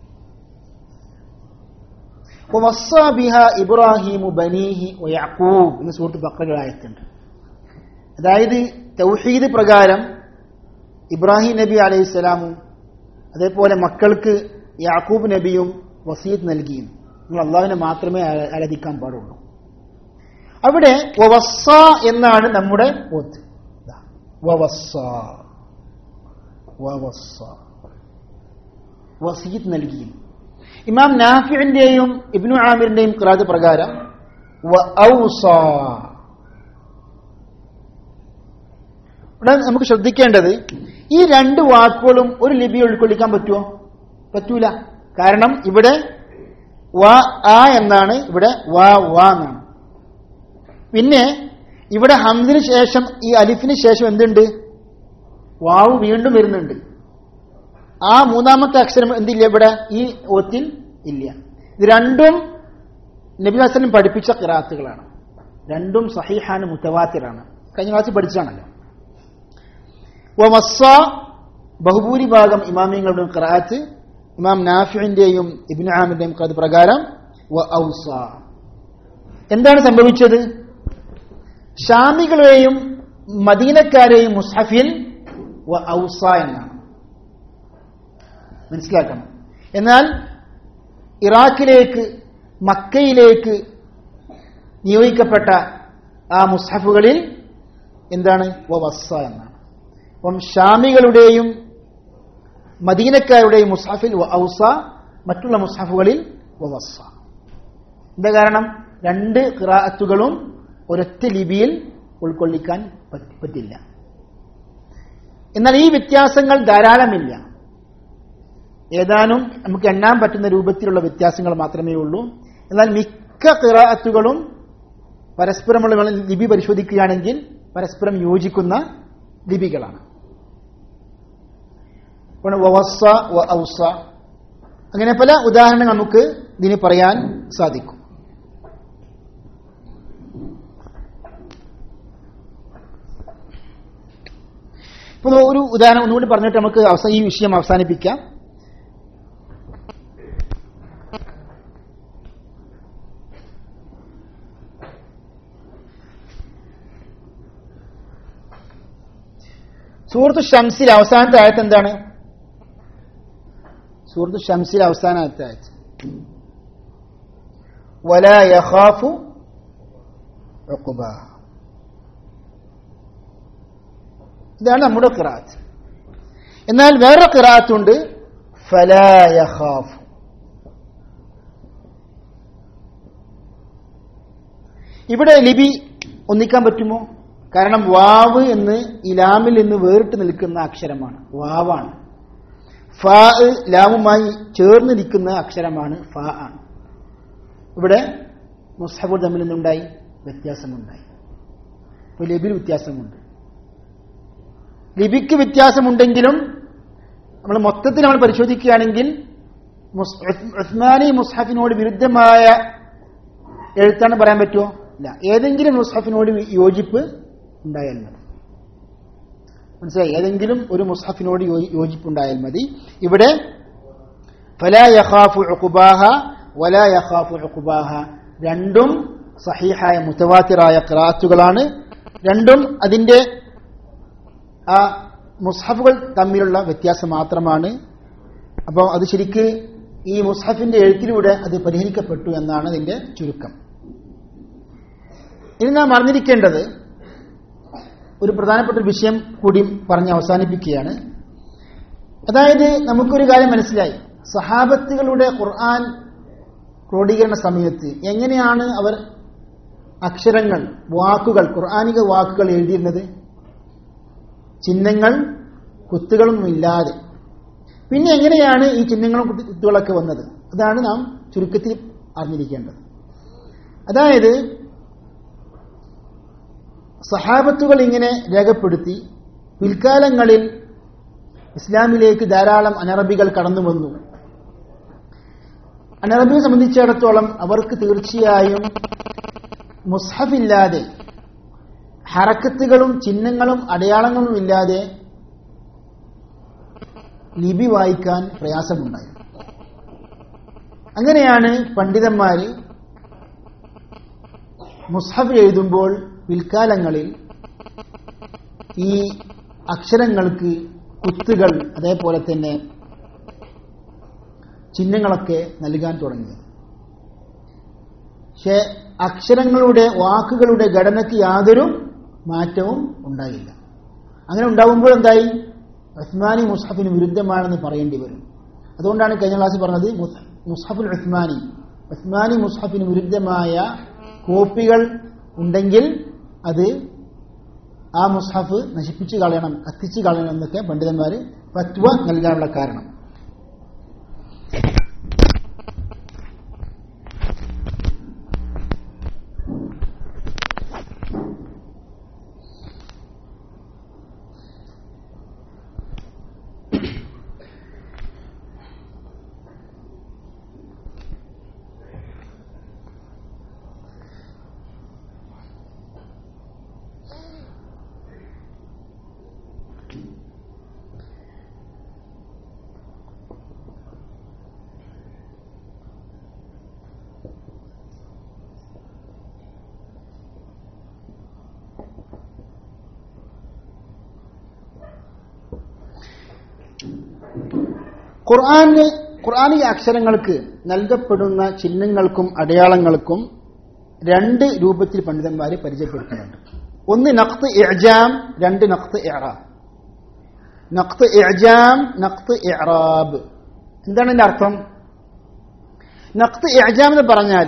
ووصى بها ഇബ്രാഹിമു ബനീഹി വയഅഖൂബ് എന്ന സൂറത്ത് ബക്കറയിലായത്തുണ്ട് അതായത് തൗഹീദ് പ്രകാരം ഇബ്രാഹിം നബി അലൈഹിസ്സലാമും അതേപോലെ മക്കൾക്ക് യാക്കൂബ് നബിയും വസീത്ത് നൽകിയും നിങ്ങൾ അള്ളാഹുവിനെ മാത്രമേ ആരാ- ആരാധിക്കാൻ പാടുള്ളൂ അവിടെ വവസ്സ എന്നാണ് നമ്മുടെ ഓത്ത് ദാ, വവസ്സ വവസ്സ വസീത്ത് നൽകിയും ഇമാം നാഫിറിന്റെയും ഇബ്നു ആമിറിന്റെയും ഖിറാത്ത് പ്രകാരം വഔസ ഇവിടെ നമുക്ക് ശ്രദ്ധിക്കേണ്ടത് ഈ രണ്ട് വാക്കുകളും ഒരു ലിപി ഉൾക്കൊള്ളിക്കാൻ പറ്റുമോ പറ്റൂല കാരണം ഇവിടെ വ ആ എന്നാണ് ഇവിടെ വ വ എന്നാണ് പിന്നെ ഇവിടെ ഹംസിന് ശേഷം ഈ അലിഫിന് ശേഷം എന്തുണ്ട് വാവ് വീണ്ടും വരുന്നുണ്ട് ആ മൂന്നാമത്തെ അക്ഷരം എന്തില്ല ഇവിടെ ഈ ഓത്തിൽ ഇല്ല ഇത് രണ്ടും നബി വസ്ലം പഠിപ്പിച്ച കിറാത്തുകളാണ് രണ്ടും സഹിഹാണ് മുത്തവാത്തിറാണ് കഴിഞ്ഞ ക്ലാസ്സിൽ പഠിച്ചാണല്ലോ വമസ്സ ബഹുഭൂരിഭാഗം ഇമാമിയങ്ങളുടെയും ഖിറാഅത്ത് ഇമാം നാഫിന്റെയും ഇബ്നു ആമിന്റെയും അത് പ്രകാരം വ ഔസ എന്താണ് സംഭവിച്ചത് ഷാമികളെയും മദീനക്കാരെയും മുസ്ഹഫിൽ വ ഔസ എന്നാണ് മനസ്സിലാക്കണം എന്നാൽ ഇറാഖിലേക്ക് മക്കയിലേക്ക് നിയോഗിക്കപ്പെട്ട ആ മുസ്ഹഫുകളിൽ എന്താണ് വ വസ്സ എന്നാണ് അപ്പം ഷാമികളുടെയും മദീനക്കാരുടെയും മുസ്ഹഫിൽ വ ഔസ മറ്റുള്ള മുസ്ഹഫുകളിൽ വ വസ്സ എന്താ കാരണം രണ്ട് ഖിറാഅത്തുകളും ഒരൊറ്റ ലിപിയിൽ ഉൾക്കൊള്ളിക്കാൻ പറ്റി- പറ്റില്ല എന്നാൽ ഈ വ്യത്യാസങ്ങൾ ധാരാളമില്ല ഏതാനും നമുക്ക് എണ്ണാൻ പറ്റുന്ന രൂപത്തിലുള്ള വ്യത്യാസങ്ങൾ മാത്രമേ ഉള്ളൂ എന്നാൽ മിക്ക ഖിറാഅത്തുകളും പരസ്പരമുള്ള ലിപി പരിശോധിക്കുകയാണെങ്കിൽ പരസ്പരം യോജിക്കുന്ന ലിപികളാണ് അപ്പോൾ വവസ്സ വ ഔസ അങ്ങനെ പല ഉദാഹരണങ്ങൾ നമുക്ക് ഇതിന് പറയാൻ സാധിക്കും ഇപ്പോൾ ഒരു ഉദാഹരണം ഒന്നുകൂടി പറഞ്ഞിട്ട് നമുക്ക് അവസാ ഈ വിഷയം അവസാനിപ്പിക്കാം സൂറത്ത് ഷംസിൽ അവസാനത്തെ ആയത്ത് എന്താണ് സൂറത്ത് ഷംസിൽ അവസാനത്തെ ആയത്ത് വല യഖാഫു ഉഖ്ബാ. ഇതാണ് നമ്മുടെ ഖിറാത്ത് എന്നാൽ വേറെ ഖിറാത്തുണ്ട് ഫലാ യഖാഫു ഇവിടെ ലിപി ഒന്നിക്കാൻ പറ്റുമോ കാരണം വാവ് എന്ന് ഇലാമിൽ നിന്ന് വേറിട്ട് നിൽക്കുന്ന അക്ഷരമാണ് വാവാണ് ഫാ ലാമുമായി ചേർന്ന് നിൽക്കുന്ന അക്ഷരമാണ് ഫാ ആണ് ഇവിടെ മുസ്ഹബുൽ തമ്മിൽ നിന്നുണ്ടായി വ്യത്യാസമുണ്ടായി അപ്പോൾ ലിപിയിൽ വ്യത്യാസമുണ്ട് ലിപിക്ക് വ്യത്യാസമുണ്ടെങ്കിലും നമ്മൾ മൊത്തത്തിൽ നമ്മൾ പരിശോധിക്കുകയാണെങ്കിൽ മുസ്- ഉസ്- ഉസ്മാനി മുസ്ഹഫിനോട് വിരുദ്ധമായ എഴുത്താണ് പറയാൻ പറ്റുമോ ഇല്ല ഏതെങ്കിലും മുസ്ഹഫിനോട് യോജിപ്പ് ഉണ്ടായാൽ മതി മനസ്സിലായി ഏതെങ്കിലും ഒരു മുസ്ഹഫിനോട് യോ- യോജിപ്പുണ്ടായാൽ മതി ഇവിടെ ഫലാ യഖാഫു ഉഖുബാഹ വലാ യഖാഫു ഉഖുബാഹ രണ്ടും സഹീഹായ മുത്തവാത്തിറായ ഖിറാത്തുകളാണ് രണ്ടും അതിന്റെ ആ മുസ്ഹഫുകൾ തമ്മിലുള്ള വ്യത്യാസം മാത്രമാണ് അപ്പോൾ അത് ശരിക്ക് ഈ മുസ്ഹഫിന്റെ എഴുത്തിലൂടെ അത് പരിഹരിക്കപ്പെട്ടു എന്നാണ് അതിന്റെ ചുരുക്കം ഇനി നാം അറിഞ്ഞിരിക്കേണ്ടത് ഒരു പ്രധാനപ്പെട്ട ഒരു വിഷയം കൂടി പറഞ്ഞ് അവസാനിപ്പിക്കുകയാണ് അതായത് നമുക്കൊരു കാര്യം മനസ്സിലായി സഹാബത്തുകളുടെ ഖുർആൻ ക്രോഡീകരണ സമയത്ത് എങ്ങനെയാണ് അവർ അക്ഷരങ്ങൾ വാക്കുകൾ ഖുർആാനിക വാക്കുകൾ എഴുതിയിരുന്നത് ചിഹ്നങ്ങൾ കുത്തുകളൊന്നും ഇല്ലാതെ പിന്നെ എങ്ങനെയാണ് ഈ ചിഹ്നങ്ങളും കുത്തി- കുത്തുകളൊക്കെ വന്നത് അതാണ് നാം ചുരുക്കത്തിൽ അറിഞ്ഞിരിക്കേണ്ടത് അതായത് സഹാബത്തുകൾ ഇങ്ങനെ രേഖപ്പെടുത്തി പിൽക്കാലങ്ങളിൽ ഇസ്ലാമിലേക്ക് ധാരാളം അനറബികൾ കടന്നു വന്നു അനറബിയെ സംബന്ധിച്ചിടത്തോളം അവർക്ക് തീർച്ചയായും മുസ്ഹഫില്ലാതെ ഹറക്കത്തുകളും ചിഹ്നങ്ങളും അടയാളങ്ങളും ഇല്ലാതെ ലിപി വായിക്കാൻ പ്രയാസമുണ്ടായി അങ്ങനെയാണ് പണ്ഡിതന്മാര് മുസ്ഹഫ് എഴുതുമ്പോൾ പിൽക്കാലങ്ങളിൽ ഈ അക്ഷരങ്ങൾക്ക് കുത്തുകൾ അതേപോലെ തന്നെ ചിഹ്നങ്ങളൊക്കെ നൽകാൻ തുടങ്ങിയത് പക്ഷെ അക്ഷരങ്ങളുടെ വാക്കുകളുടെ ഘടനയ്ക്ക് യാതൊരു മാറ്റവും ഉണ്ടായില്ല അങ്ങനെ ഉണ്ടാവുമ്പോൾ എന്തായി ഉസ്മാനി മുസ്ഹഫിന് വിരുദ്ധമാണെന്ന് പറയേണ്ടി വരും അതുകൊണ്ടാണ് കഴിഞ്ഞ ക്ലാസ്സിൽ പറഞ്ഞത് മുസ്- മുസ്ഹഫുൽ ഉസ്മാനി ഉസ്മാനി മുസ്ഹഫിന് വിരുദ്ധമായ കോപ്പികൾ ഉണ്ടെങ്കിൽ അത് ആ മുസ്ഹഫ് നശിപ്പിച്ചു കളയണം കത്തിച്ചു കളയണം എന്നൊക്കെ പണ്ഡിതന്മാർ ഫത്വ നൽകാനുള്ള കാരണം ഖുർആന് ഖുർആാനിക അക്ഷരങ്ങൾക്ക് നൽകപ്പെടുന്ന ചിഹ്നങ്ങൾക്കും അടയാളങ്ങൾക്കും രണ്ട് രൂപത്തിൽ പണ്ഡിതന്മാരെ പരിചയപ്പെടുത്തുന്നുണ്ട് ഒന്ന് നഖ്ത് ഇഅ്ജാം രണ്ട് നഖ്ത് ഇഅറാബ് നഖ്ത് ഇഅ്ജാം നഖ്ത് ഇഅറാബ് എന്താണ് ഇതിന്റെ അർത്ഥം നഖ്ത് ഇഅ്ജാം എന്ന് പറഞ്ഞാൽ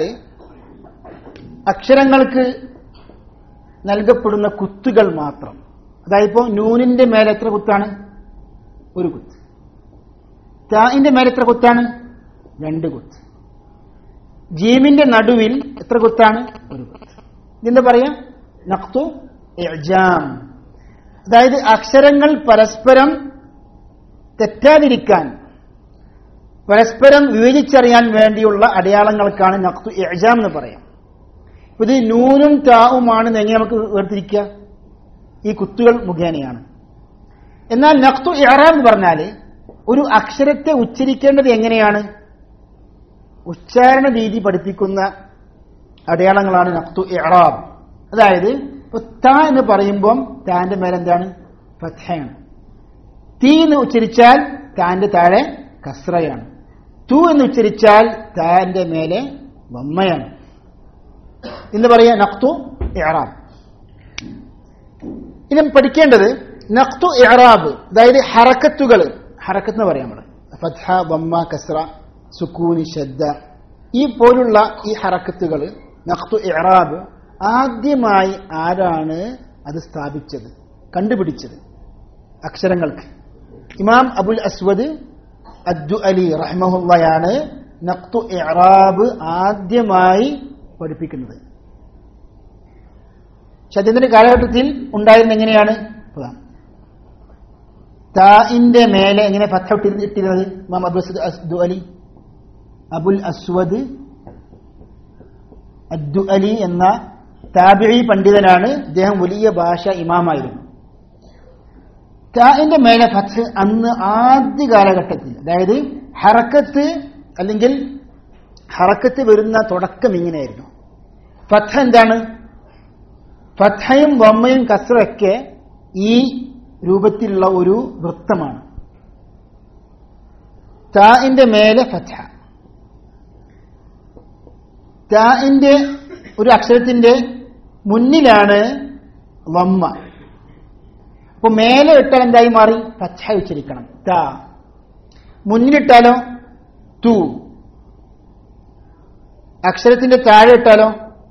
അക്ഷരങ്ങൾക്ക് നൽകപ്പെടുന്ന കുത്തുകൾ മാത്രം അതായത് ഇപ്പോൾ നൂനിന്റെ മേലെ എത്ര കുത്താണ് ഒരു കുത്ത് താഇന്റെ മേലെ എത്ര കുത്താണ് രണ്ട് കുത്ത് ജീമിന്റെ നടുവിൽ എത്ര കുത്താണ് ഒരു കുത്ത് ഇതെന്താ പറയാ നഖ്തു ഇഅ്ജാം അതായത് അക്ഷരങ്ങൾ പരസ്പരം തെറ്റാതിരിക്കാൻ പരസ്പരം വിവേചിച്ചറിയാൻ വേണ്ടിയുള്ള അടയാളങ്ങൾക്കാണ് നഖ്തു ഇഅ്ജാം എന്ന് പറയാം ഇത് നൂനും താവുമാണെന്ന് എങ്ങനെ നമുക്ക് വേർതിരിക്കുക ഈ കുത്തുകൾ മുഖേനയാണ് എന്നാൽ നഖ്തു ഇഅറാബ് എന്ന് പറഞ്ഞാൽ ഒരു അക്ഷരത്തെ ഉച്ചരിക്കേണ്ടത് എങ്ങനെയാണ് ഉച്ചാരണ രീതി പഠിപ്പിക്കുന്ന അടയാളങ്ങളാണ് നഖ്തു ഇഅറാബ് അതായത് ഇപ്പൊ ത എന്ന് പറയുമ്പം താന്റെ മേലെ എന്താണ് ഫത്ഹയാണ് തീ എന്ന് ഉച്ചരിച്ചാൽ താന്റെ താഴെ കസ്രയാണ് തു എന്ന് ഉച്ചരിച്ചാൽ താന്റെ മേലെ വമ്മയാണ് എന്ന് പറയാ നഖ്തു ഇഅറാബ് ഇനി പഠിക്കേണ്ടത് നഖ്തു ഇഅറാബ് അതായത് ഹറക്കത്തുകൾ ഹറക്കത്ത് എന്ന് പറയാം നമ്മൾ ഫത്ഹ വമ്മ കസ്ര സുക്കൂനി ഷദ്ദ ഈ പോലുള്ള ഈ ഹറക്കത്തുകൾ നഖ്തു ഇഅറാബ് ആദ്യമായി ആരാണ് അത് സ്ഥാപിച്ചത് കണ്ടുപിടിച്ചത് അക്ഷരങ്ങൾക്ക് ഇമാം അബുൽ അസ്വദ് അദ്ദു അലി റഹ്മഹുള്ളയാണ് നഖ്തു ഇഅറാബ് ആദ്യമായി പഠിപ്പിക്കുന്നത് ഷദ്ദിന്റെ കാലഘട്ടത്തിൽ ഉണ്ടായിരുന്ന എങ്ങനെയാണ് ഇതാണ്. താഇന്റെ മേലെ എങ്ങനെ ഫത്ത ഇട്ടി- ഇട്ടിരുന്നത് ഇമാം അബുൽ അസ്വദ് അസ്ദു അലി അബുൽ അസ്വദ് അദ്ദു അലി എന്ന താബിഴി പണ്ഡിതനാണ് ഇദ്ദേഹം വലിയ ഭാഷ ഇമാമായിരുന്നു താഇന്റെ മേലെ ഫത്ത് അന്ന് ആദ്യ കാലഘട്ടത്തിൽ അതായത് ഹറക്കത്ത് അല്ലെങ്കിൽ ഹറക്കത്ത് വരുന്ന തുടക്കം ഇങ്ങനെയായിരുന്നു ഫത്ത് എന്താണ് ഫത്തയും വമ്മയും കസ്രൊക്കെ ഈ രൂപത്തിലുള്ള ഒരു വൃത്തമാണ് താഇന്റെ മേലെ ഫത്ത താഇന്റെ ഒരു അക്ഷരത്തിന്റെ മുന്നിലാണ് വമ്മ അപ്പൊ മേലെ ഇട്ടാൽ എന്തായി മാറി പച്ച ഉച്ചരിക്കണം ത മുന്നിലിട്ടാലോ തു അക്ഷരത്തിന്റെ താഴെ ഇട്ടാലോ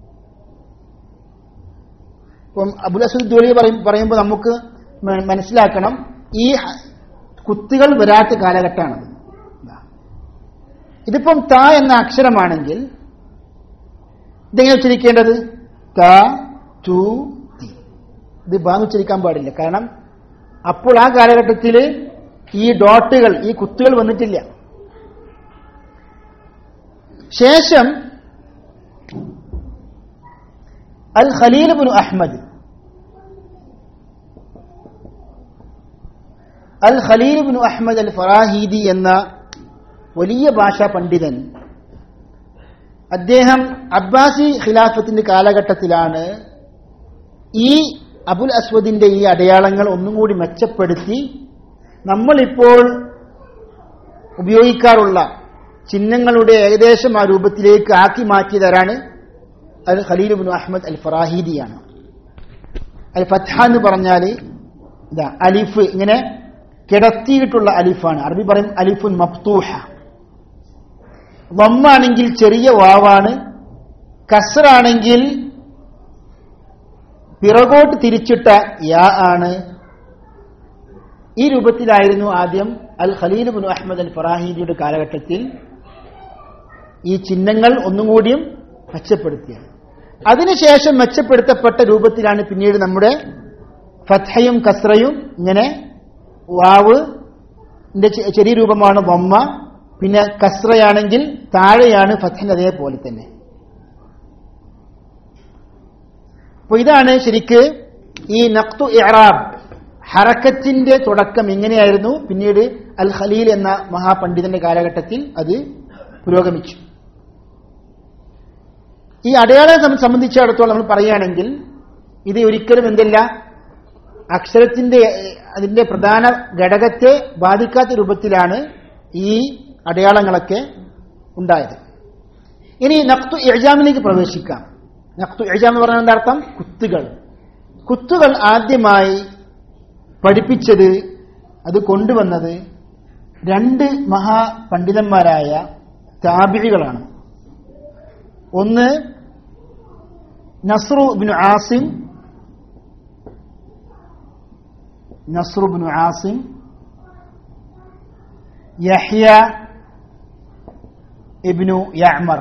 ഇപ്പം അബുൽ അസദ് ദോലി പറയും പറയുമ്പോൾ നമുക്ക് മ- മനസ്സിലാക്കണം ഈ ഹ- കുത്തുകൾ വരാത്ത കാലഘട്ടമാണ് ഇതിപ്പം ത എന്ന അക്ഷരമാണെങ്കിൽ ഇതെങ്ങനെ ഉച്ചരിക്കേണ്ടത് ത തു തി ഇത് ബാന്ന് ഉച്ചരിക്കാൻ പാടില്ല കാരണം അപ്പോൾ ആ കാലഘട്ടത്തിൽ ഈ ഡോട്ടുകൾ ഈ കുത്തുകൾ വന്നിട്ടില്ല ശേഷം al Khalil bin Ahmad al Khalil bin Ahmad al Farahidi എന്ന വലിയ ഭാഷാ പണ്ഡിതൻ അദ്ദേഹം അബ്ബാസി ഖിലാഫത്തിന്റെ കാലഘട്ടത്തിലാണ് ഈ അബുൽ അസ്വദിന്റെ ഈ അടയാളങ്ങൾ ഒന്നും കൂടി മെച്ചപ്പെടുത്തി നമ്മളിപ്പോൾ ഉപയോഗിക്കാറുള്ള ചിഹ്നങ്ങളുടെ ഏകദേശം ആ രൂപത്തിലേക്ക് ആക്കി മാറ്റിയതാരാണ് അൽ ഖലീലുബിൻ അഹമ്മദ് അൽ ഫറാഹീദിയാണ് അൽ ഫത്ഹ എന്ന് പറഞ്ഞാൽ ഇതാ അലിഫ് ഇങ്ങനെ കിടത്തിയിട്ടുള്ള അലിഫാണ് അറബി പറയും അലിഫുൻ മഫ്തൂഹ വമ്മാണെങ്കിൽ ചെറിയ വാവാണ് കസറാണെങ്കിൽ പിറകോട്ട് തിരിച്ചിട്ട യാ ആണ് ഈ രൂപത്തിലായിരുന്നു ആദ്യം al Khalil bin Ahmad al ഫറാഹീദിയുടെ കാലഘട്ടത്തിൽ ഈ ചിഹ്നങ്ങൾ ഒന്നും കൂടിയും മെച്ചപ്പെടുത്തിയത് അതിനുശേഷം മെച്ചപ്പെടുത്തപ്പെട്ട രൂപത്തിലാണ് പിന്നീട് നമ്മുടെ ഫത്ഹയും കസ്രയും ഇങ്ങനെ വാവ് ന്റെ ചെ- ചെറിയ രൂപമാണ് വമ്മ പിന്നെ കസ്രയാണെങ്കിൽ താഴെയാണ് ഫത്ഹിന് അതേപോലെ തന്നെ അപ്പൊ ഇതാണ് ശരിക്ക് ഈ നഖ്തു ഇറാബ് ഹറക്കത്തിന്റെ തുടക്കം എങ്ങനെയായിരുന്നു പിന്നീട് അൽ ഖലീൽ എന്ന മഹാപണ്ഡിതന്റെ കാലഘട്ടത്തിൽ അത് പുരോഗമിച്ചു ഈ അടയാളം സം- സംബന്ധിച്ചിടത്തോളം നമ്മൾ പറയുകയാണെങ്കിൽ ഇത് ഒരിക്കലും എന്തല്ല അക്ഷരത്തിന്റെ ഏഹ്, അതിന്റെ പ്രധാന ഘടകത്തെ ബാധിക്കാത്ത രൂപത്തിലാണ് ഈ അടയാളങ്ങളൊക്കെ ഉണ്ടായത് ഇനി നഖ്തു ഇജാമിലേക്ക് പ്രവേശിക്കാം നഖ്തു ഇജാം എന്ന് പറഞ്ഞാൽ എന്താ അർത്ഥം കുത്തുകൾ കുത്തുകൾ ആദ്യമായി പഠിപ്പിച്ചത് അത് കൊണ്ടുവന്നത് രണ്ട് മഹാപണ്ഡിതന്മാരായ താബിഴികളാണ് ഒന്ന് Nasr bin Asim Nasr bin Asim Yahya ibn Yamar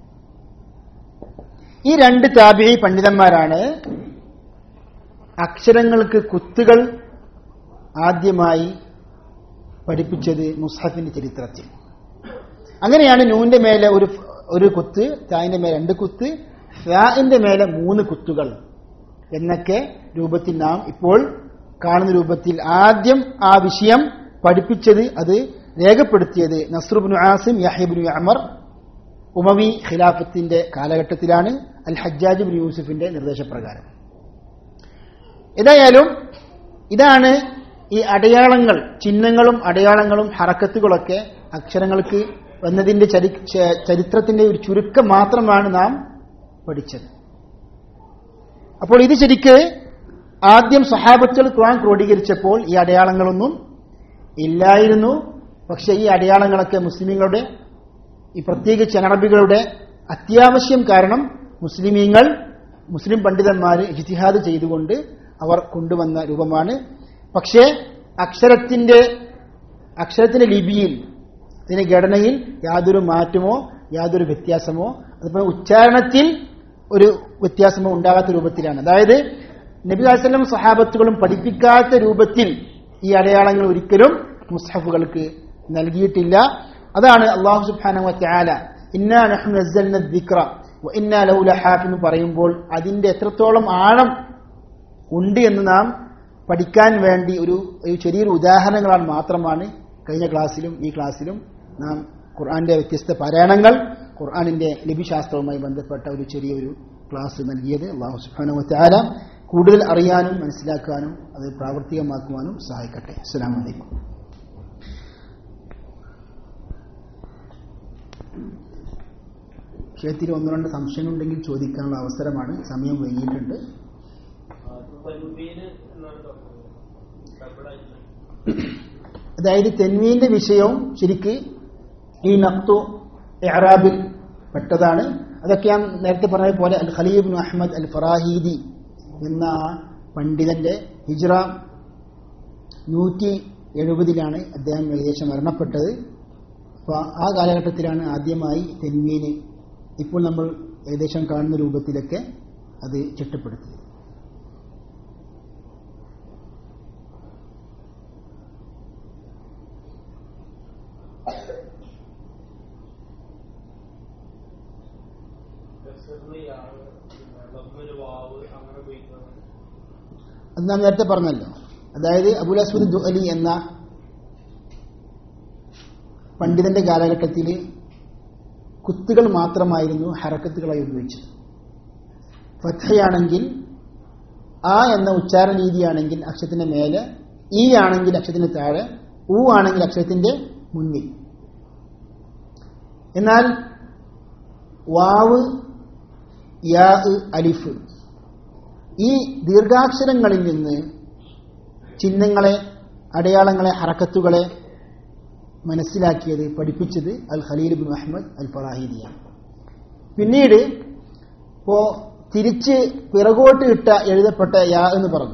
ഈ രണ്ട് താബിഴി പണ്ഡിതന്മാരാണ് അക്ഷരങ്ങൾക്ക് കുത്തുകൾ ആദ്യമായി പഠിപ്പിച്ചത് മുസ്ഹഫിന്റെ ചരിത്രത്തിൽ അങ്ങനെയാണ് നൂന്റെ മേലെ ഒരു ഒരു കുത്ത് തായിന്റെ മേലെ രണ്ട് കുത്ത് ഫാഇന്റെ മേലെ മൂന്ന് കുത്തുകൾ എന്നൊക്കെ രൂപത്തിൽ നാം ഇപ്പോൾ കാണുന്ന രൂപത്തിൽ ആദ്യം ആ വിഷയം പഠിപ്പിച്ചത് അത് രേഖപ്പെടുത്തിയത് നസ്രുബിനു ആസിം യഹിബിനു അമർ ഉമവി ഖിലാഫത്തിന്റെ കാലഘട്ടത്തിലാണ് അൽ ഹജ്ജാജ് ബിൻ യൂസുഫിന്റെ നിർദ്ദേശപ്രകാരം ഏതായാലും ഇതാണ് ഈ അടയാളങ്ങൾ ചിഹ്നങ്ങളും അടയാളങ്ങളും ഹറക്കത്തുകളൊക്കെ അക്ഷരങ്ങൾക്ക് വന്നതിന്റെ ചരി ച- ചരിത്രത്തിന്റെ ഒരു ചുരുക്കം മാത്രമാണ് നാം പഠിച്ചത് അപ്പോൾ ഇത് ശരിക്ക് ആദ്യം സഹാബത്തുകൾ ഖുർആൻ ക്രോഡീകരിച്ചപ്പോൾ ഈ അടയാളങ്ങളൊന്നും ഇല്ലായിരുന്നു പക്ഷെ ഈ അടയാളങ്ങളൊക്കെ മുസ്ലിമീങ്ങളുടെ ഈ പ്രത്യേകിച്ച് അനറബികളുടെ അത്യാവശ്യം കാരണം മുസ്ലിമീങ്ങൾ മുസ്ലിം പണ്ഡിതന്മാർ ഇജ്തിഹാദ് ചെയ്തുകൊണ്ട് അവർ കൊണ്ടുവന്ന രൂപമാണ് പക്ഷേ അക്ഷരത്തിന്റെ അക്ഷരത്തിന്റെ ലിപിയിൽ ഇതിന്റെ ഘടനയിൽ യാതൊരു മാറ്റമോ യാതൊരു വ്യത്യാസമോ അതുപോലെ ഉച്ചാരണത്തിൽ ഒരു വ്യത്യാസമോ ഉണ്ടാകാത്ത രൂപത്തിലാണ് അതായത് നബി അലൈവല്ലം സഹാബത്തുകളും പഠിപ്പിക്കാത്ത രൂപത്തിൽ ഈ അടയാളങ്ങൾ ഒരിക്കലും മുസ്ഹഫുകൾക്ക് നൽകിയിട്ടില്ല അതാണ് അള്ളാഹു സുബ്ഹാനഹു വതആല ഇന്നാ നഹ്നു നസ്സൽന ദിക്റ വ ഇന്നാ ലഹു ലഹാഫിൻ എന്ന് പറയുമ്പോൾ അതിന്റെ എത്രത്തോളം ആഴം ഉണ്ട് എന്ന് നാം പഠിക്കാൻ വേണ്ടി ഒരു ഒരു ചെറിയൊരു ഉദാഹരണങ്ങളാണ് മാത്രമാണ് കഴിഞ്ഞ ക്ലാസ്സിലും ഈ ക്ലാസ്സിലും നാം ഖുർആന്റെ വ്യത്യസ്ത പാരായണങ്ങൾ ഖുർആനിന്റെ ലിപിശാസ്ത്രവുമായി ബന്ധപ്പെട്ട ഒരു ചെറിയൊരു ക്ലാസ് നൽകിയത് അള്ളാഹു സുബ്ഹാനഹു വതആല കൂടുതൽ അറിയാനും മനസ്സിലാക്കാനും അത് പ്രാവർത്തികമാക്കുവാനും സഹായിക്കട്ടെ അസ്സലാമു അലൈക്കും വിഷയത്തിൽ ഒന്ന് രണ്ട് സംശയങ്ങളുണ്ടെങ്കിൽ ചോദിക്കാനുള്ള അവസരമാണ് സമയം വൈകിയിട്ടുണ്ട് അതായത് തെൻവീന്റെ വിഷയവും ശരിക്ക് ഈ നക്തു എറാബിൽ പെട്ടതാണ് അതൊക്കെ ഞാൻ നേരത്തെ പറഞ്ഞ പോലെ അൽ ഖലീബ് അഹമ്മദ് അൽ ഫറാഹീദി എന്ന ആ പണ്ഡിതന്റെ ഹിജ്റ നൂറ്റി എഴുപതിലാണ് അദ്ദേഹം ഏകദേശം മരണപ്പെട്ടത് അപ്പോൾ ആ കാലഘട്ടത്തിലാണ് ആദ്യമായി തെൻവീന് ഇപ്പോൾ നമ്മൾ ഏകദേശം കാണുന്ന രൂപത്തിലൊക്കെ അത് ചിട്ടപ്പെടുത്തിയത് അത് നാം നേരത്തെ പറഞ്ഞല്ലോ അതായത് അബുൽ അസ്വദ് ദുഅലി എന്ന പണ്ഡിതന്റെ കാലഘട്ടത്തിൽ കുത്തുകൾ മാത്രമായിരുന്നു ഹറക്കത്തുകളായി ഉപയോഗിച്ചത് ഫത്തയാണെങ്കിൽ ആ എന്ന ഉച്ചാരണ രീതിയാണെങ്കിൽ അക്ഷരത്തിന്റെ മേലെ ഈ ആണെങ്കിൽ അക്ഷരത്തിന്റെ താഴെ ഊ ആണെങ്കിൽ അക്ഷരത്തിന്റെ മുന്നിൽ എന്നാൽ വാവ് യാ അലിഫ് ഈ ദീർഘാക്ഷരങ്ങളിൽ നിന്ന് ചിഹ്നങ്ങളെ അടയാളങ്ങളെ ഹറക്കത്തുകളെ മനസ്സിലാക്കിയത് പഠിപ്പിച്ചത് al Khalil bin Ahmad al ഫറാഹിദിയാണ് പിന്നീട് ഇപ്പോ തിരിച്ച് പിറകോട്ട് ഇട്ട എഴുതപ്പെട്ട യാ എന്ന് പറഞ്ഞു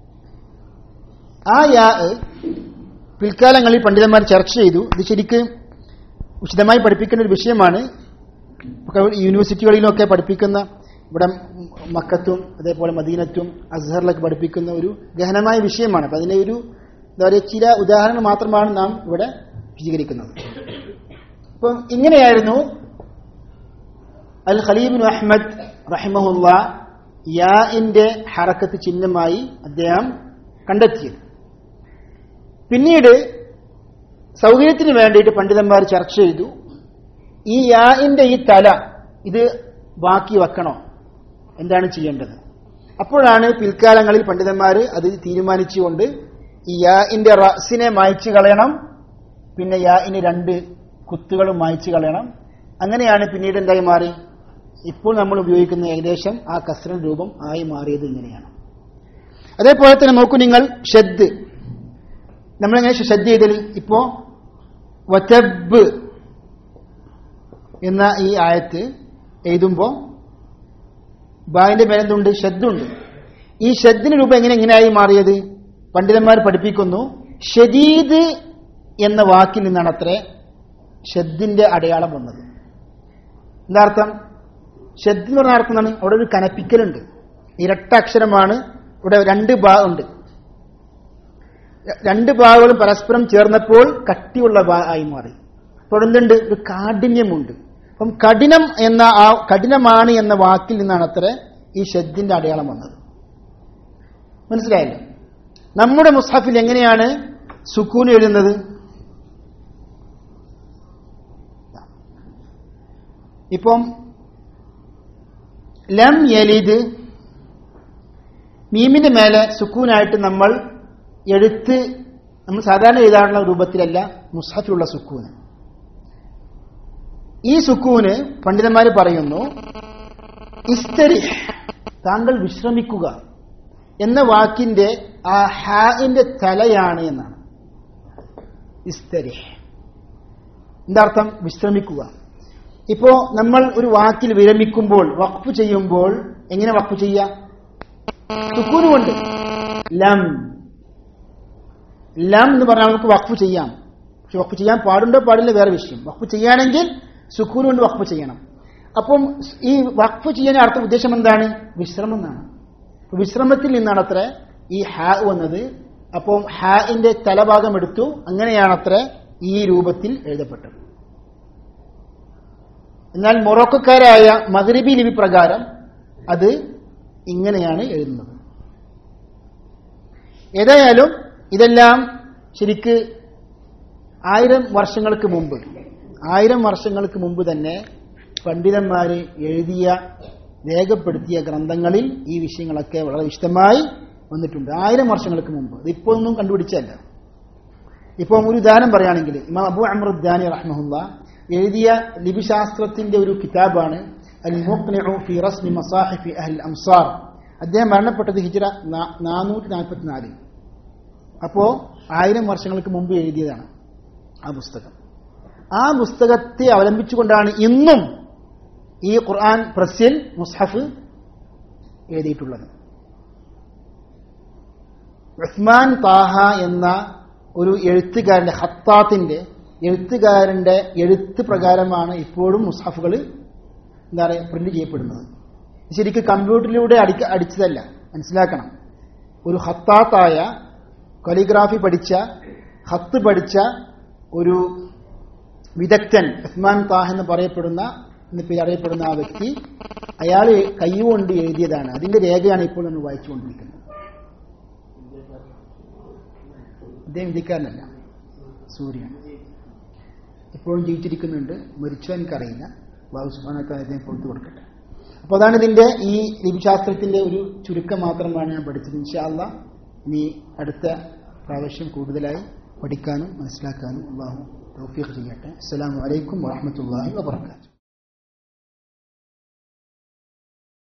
ആ യാ പിൽക്കാലങ്ങളിൽ പണ്ഡിതന്മാർ ചർച്ച ചെയ്തു ഇത് ശരിക്ക് വിശദമായി പഠിപ്പിക്കേണ്ട ഒരു വിഷയമാണ് യൂണിവേഴ്സിറ്റികളിലൊക്കെ പഠിപ്പിക്കുന്ന ഇവിടെ മക്കത്തും അതേപോലെ മദീനത്തും അസ്ഹറിലൊക്കെ പഠിപ്പിക്കുന്ന ഒരു ഗഹനമായ വിഷയമാണ് അപ്പം അതിൻ്റെ ഒരു എന്താ പറയുക ചില ഉദാഹരണങ്ങൾ മാത്രമാണ് നാം ഇവിടെ വിശദീകരിക്കുന്നത് അപ്പം ഇങ്ങനെയായിരുന്നു അൽ ഖലീബിൻ അഹമ്മദ് റഹിമഹുല്ല യാഇന്റെ ഹറക്കത്ത് ചിഹ്നമായി അദ്ദേഹം കണ്ടെത്തിയത് പിന്നീട് സൗകര്യത്തിന് വേണ്ടിയിട്ട് പണ്ഡിതന്മാർ ചർച്ച ചെയ്തു ഈ യാഇന്റെ ഈ തല ഇത് ബാക്കി വെക്കണോ എന്താണ് ചെയ്യേണ്ടത് അപ്പോഴാണ് പിൽക്കാലങ്ങളിൽ പണ്ഡിതന്മാർ അത് തീരുമാനിച്ചുകൊണ്ട് ഈ യാഇന്റെ റസിനെ മായ്ച്ചു കളയണം പിന്നെ യാഇന് രണ്ട് കുത്തുകളും മായ്ച്ചു കളയണം അങ്ങനെയാണ് പിന്നീട് എന്തായി മാറി ഇപ്പോൾ നമ്മൾ ഉപയോഗിക്കുന്ന ഏകദേശം ആ കസ്രൻ രൂപം ആയി മാറിയത് ഇങ്ങനെയാണ് അതേപോലെ തന്നെ നോക്കൂ നിങ്ങൾ ഷദ് നമ്മളെങ്ങനെ ഷദ് ചെയ്തൽ ഇപ്പോ വറ്റബ് എന്ന ഈ ആയത്ത് എഴുതുമ്പോൾ ബായിന്റെ മേലെന്തുണ്ട് ഷദ്ദുണ്ട് ഈ ഷദ്ദിന് രൂപം എങ്ങനെ എങ്ങനെയായി മാറിയത് പണ്ഡിതന്മാർ പഠിപ്പിക്കുന്നു ഷദീദ് എന്ന വാക്കിൽ നിന്നാണ് അത്രേ ഷദ്ദിന്റെ അടയാളം വന്നത് എന്താ അർത്ഥം ഷദ് എന്ന് പറഞ്ഞ അർത്ഥം എന്താണ് അവിടെ ഒരു കനപ്പിക്കലുണ്ട് ഇരട്ട അക്ഷരമാണ് ഇവിടെ രണ്ട് ബാ ഉണ്ട് രണ്ട് ബാവുകളും പരസ്പരം ചേർന്നപ്പോൾ കട്ടിയുള്ള ബാ ആയി മാറി അപ്പോൾ എന്തുണ്ട് ഒരു കാഠിന്യമുണ്ട് അപ്പം കഠിനം എന്ന ആ കഠിനമാണ് എന്ന വാക്കിൽ നിന്നാണ് അത്ര ഈ ഷദ്ദിന്റെ അടയാളം വന്നത് മനസ്സിലായല്ലോ നമ്മുടെ മുസ്ഹഫിൽ എങ്ങനെയാണ് സുക്കൂൻ എഴുതുന്നത് ഇപ്പം ലം യലിദ് മീമിന്റെ മേലെ സുക്കൂനായിട്ട് നമ്മൾ എഴുത്ത് നമ്മൾ സാധാരണ എഴുതാനുള്ള രൂപത്തിലല്ല മുസ്ഹഫിലുള്ള സുക്കൂന് ഈ സുക്കൂന് പണ്ഡിതന്മാർ പറയുന്നു ഇസ്തരി താങ്കൾ വിശ്രമിക്കുക എന്ന വാക്കിന്റെ ആ ഹാഇന്റെ തലയാണ് എന്നാണ് ഇസ്തരി എന്താ അർത്ഥം വിശ്രമിക്കുക ഇപ്പോ നമ്മൾ ഒരു വാക്കിൽ വിരമിക്കുമ്പോൾ വഖഫ് ചെയ്യുമ്പോൾ എങ്ങനെ വഖഫ് ചെയ്യാം സുക്കൂന് കൊണ്ട് ലം ലം എന്ന് പറഞ്ഞാൽ നമുക്ക് വഖഫ് ചെയ്യാം പക്ഷെ വഖഫ് ചെയ്യാൻ പാടുണ്ടോ പാടില്ല വേറെ വിഷയം വഖഫ് ചെയ്യാണെങ്കിൽ സുക്കൂൻ കൊണ്ട് വഖഫ് ചെയ്യണം അപ്പം ഈ വഖഫ് ചെയ്യാൻ അർത്ഥം ഉദ്ദേശം എന്താണ് വിശ്രമം എന്നാണ് അപ്പൊ വിശ്രമത്തിൽ നിന്നാണ് അത്ര ഈ ഹാ വന്നത് അപ്പം ഹാഇന്റെ തലഭാഗം എടുത്തു അങ്ങനെയാണ് അത്ര ഈ രൂപത്തിൽ എഴുതപ്പെട്ടത് എന്നാൽ മൊറോക്കക്കാരായ മഗ്രിബി ലിപി പ്രകാരം അത് ഇങ്ങനെയാണ് എഴുതുന്നത് ഏതായാലും ഇതെല്ലാം ശരിക്ക് ആയിരം വർഷങ്ങൾക്ക് മുമ്പ് ആയിരം വർഷങ്ങൾക്ക് മുമ്പ് തന്നെ പണ്ഡിതന്മാർ എഴുതിയ രേഖപ്പെടുത്തിയ ഗ്രന്ഥങ്ങളിൽ ഈ വിഷയങ്ങളൊക്കെ വളരെ വിശദമായി വന്നിട്ടുണ്ട് ആയിരം വർഷങ്ങൾക്ക് മുമ്പ് ഇതിപ്പോ ഒന്നും കണ്ടുപിടിച്ചല്ല ഇപ്പം ഒരു ഉദാഹരണം പറയുകയാണെങ്കിൽ ഇമാം അബു അമറുദ്ദാനി റഹ്മുല്ല എഴുതിയ ലിപിശാസ്ത്രത്തിന്റെ ഒരു കിതാബാണ് അൽ മുഖ്നിഉ ഫി റസ്മി മസാഹിഫി അഹ്ൽ അംസാർ അദ്ദേഹം മരണപ്പെട്ടത് ഹിജ്റ നാനൂറ്റി നാൽപ്പത്തിനാലിൽ അപ്പോ ആയിരം വർഷങ്ങൾക്ക് മുമ്പ് എഴുതിയതാണ് ആ പുസ്തകം ആ പുസ്തകത്തെ അവലംബിച്ചുകൊണ്ടാണ് ഇന്നും ഈ ഖുർആൻ പ്രസ്യൽ മുസ്ഹഫ് എഴുതിയിട്ടുള്ളത് ഉസ്മാൻ താഹ എന്ന ഒരു എഴുത്തുകാരന്റെ ഹത്താത്തിന്റെ എഴുത്തുകാരന്റെ എഴുത്ത് പ്രകാരമാണ് ഇപ്പോഴും മുസ്ഹഫുകൾ എന്താ പറയുക പ്രിന്റ് ചെയ്യപ്പെടുന്നത് ശരിക്കും കമ്പ്യൂട്ടറിലൂടെ അടിക്ക അടിച്ചതല്ല മനസ്സിലാക്കണം ഒരു ഹത്താത്തായ കലിഗ്രാഫി പഠിച്ച ഹത്ത് പഠിച്ച ഒരു വിദഗ്ധൻ ഉസ്മാൻ താഹ് എന്ന് പറയപ്പെടുന്ന എന്ന് പേര് അറിയപ്പെടുന്ന ആ വ്യക്തി അയാൾ കൈകൊണ്ട് എഴുതിയതാണ് അതിന്റെ രേഖയാണ് ഇപ്പോൾ നമ്മൾ വായിച്ചുകൊണ്ടിരിക്കുന്നത് അദ്ദേഹം ഇന്ത്യക്കാരനല്ല സൂര്യൻ ഇപ്പോഴും ജീവിച്ചിരിക്കുന്നുണ്ട് മരിച്ചോ എനിക്കറിയില്ല ബാബു സുബാനത്ത് അദ്ദേഹം പുറത്തു കൊടുക്കട്ടെ അപ്പോൾ അതാണ് ഇതിന്റെ ഈ ലിപിശാസ്ത്രത്തിന്റെ ഒരു ചുരുക്കം മാത്രമാണ് ഞാൻ പഠിച്ചത് ഇൻഷാല്ല ഇനി അടുത്ത പ്രാവശ്യം കൂടുതലായി പഠിക്കാനും മനസ്സിലാക്കാനും അള്ളാഹു തൗഫീഖ് ചെയ്യട്ടെ അസ്സലാമു അലൈക്കും വറഹ്മത്തുള്ളാഹി വബറകാതുഹു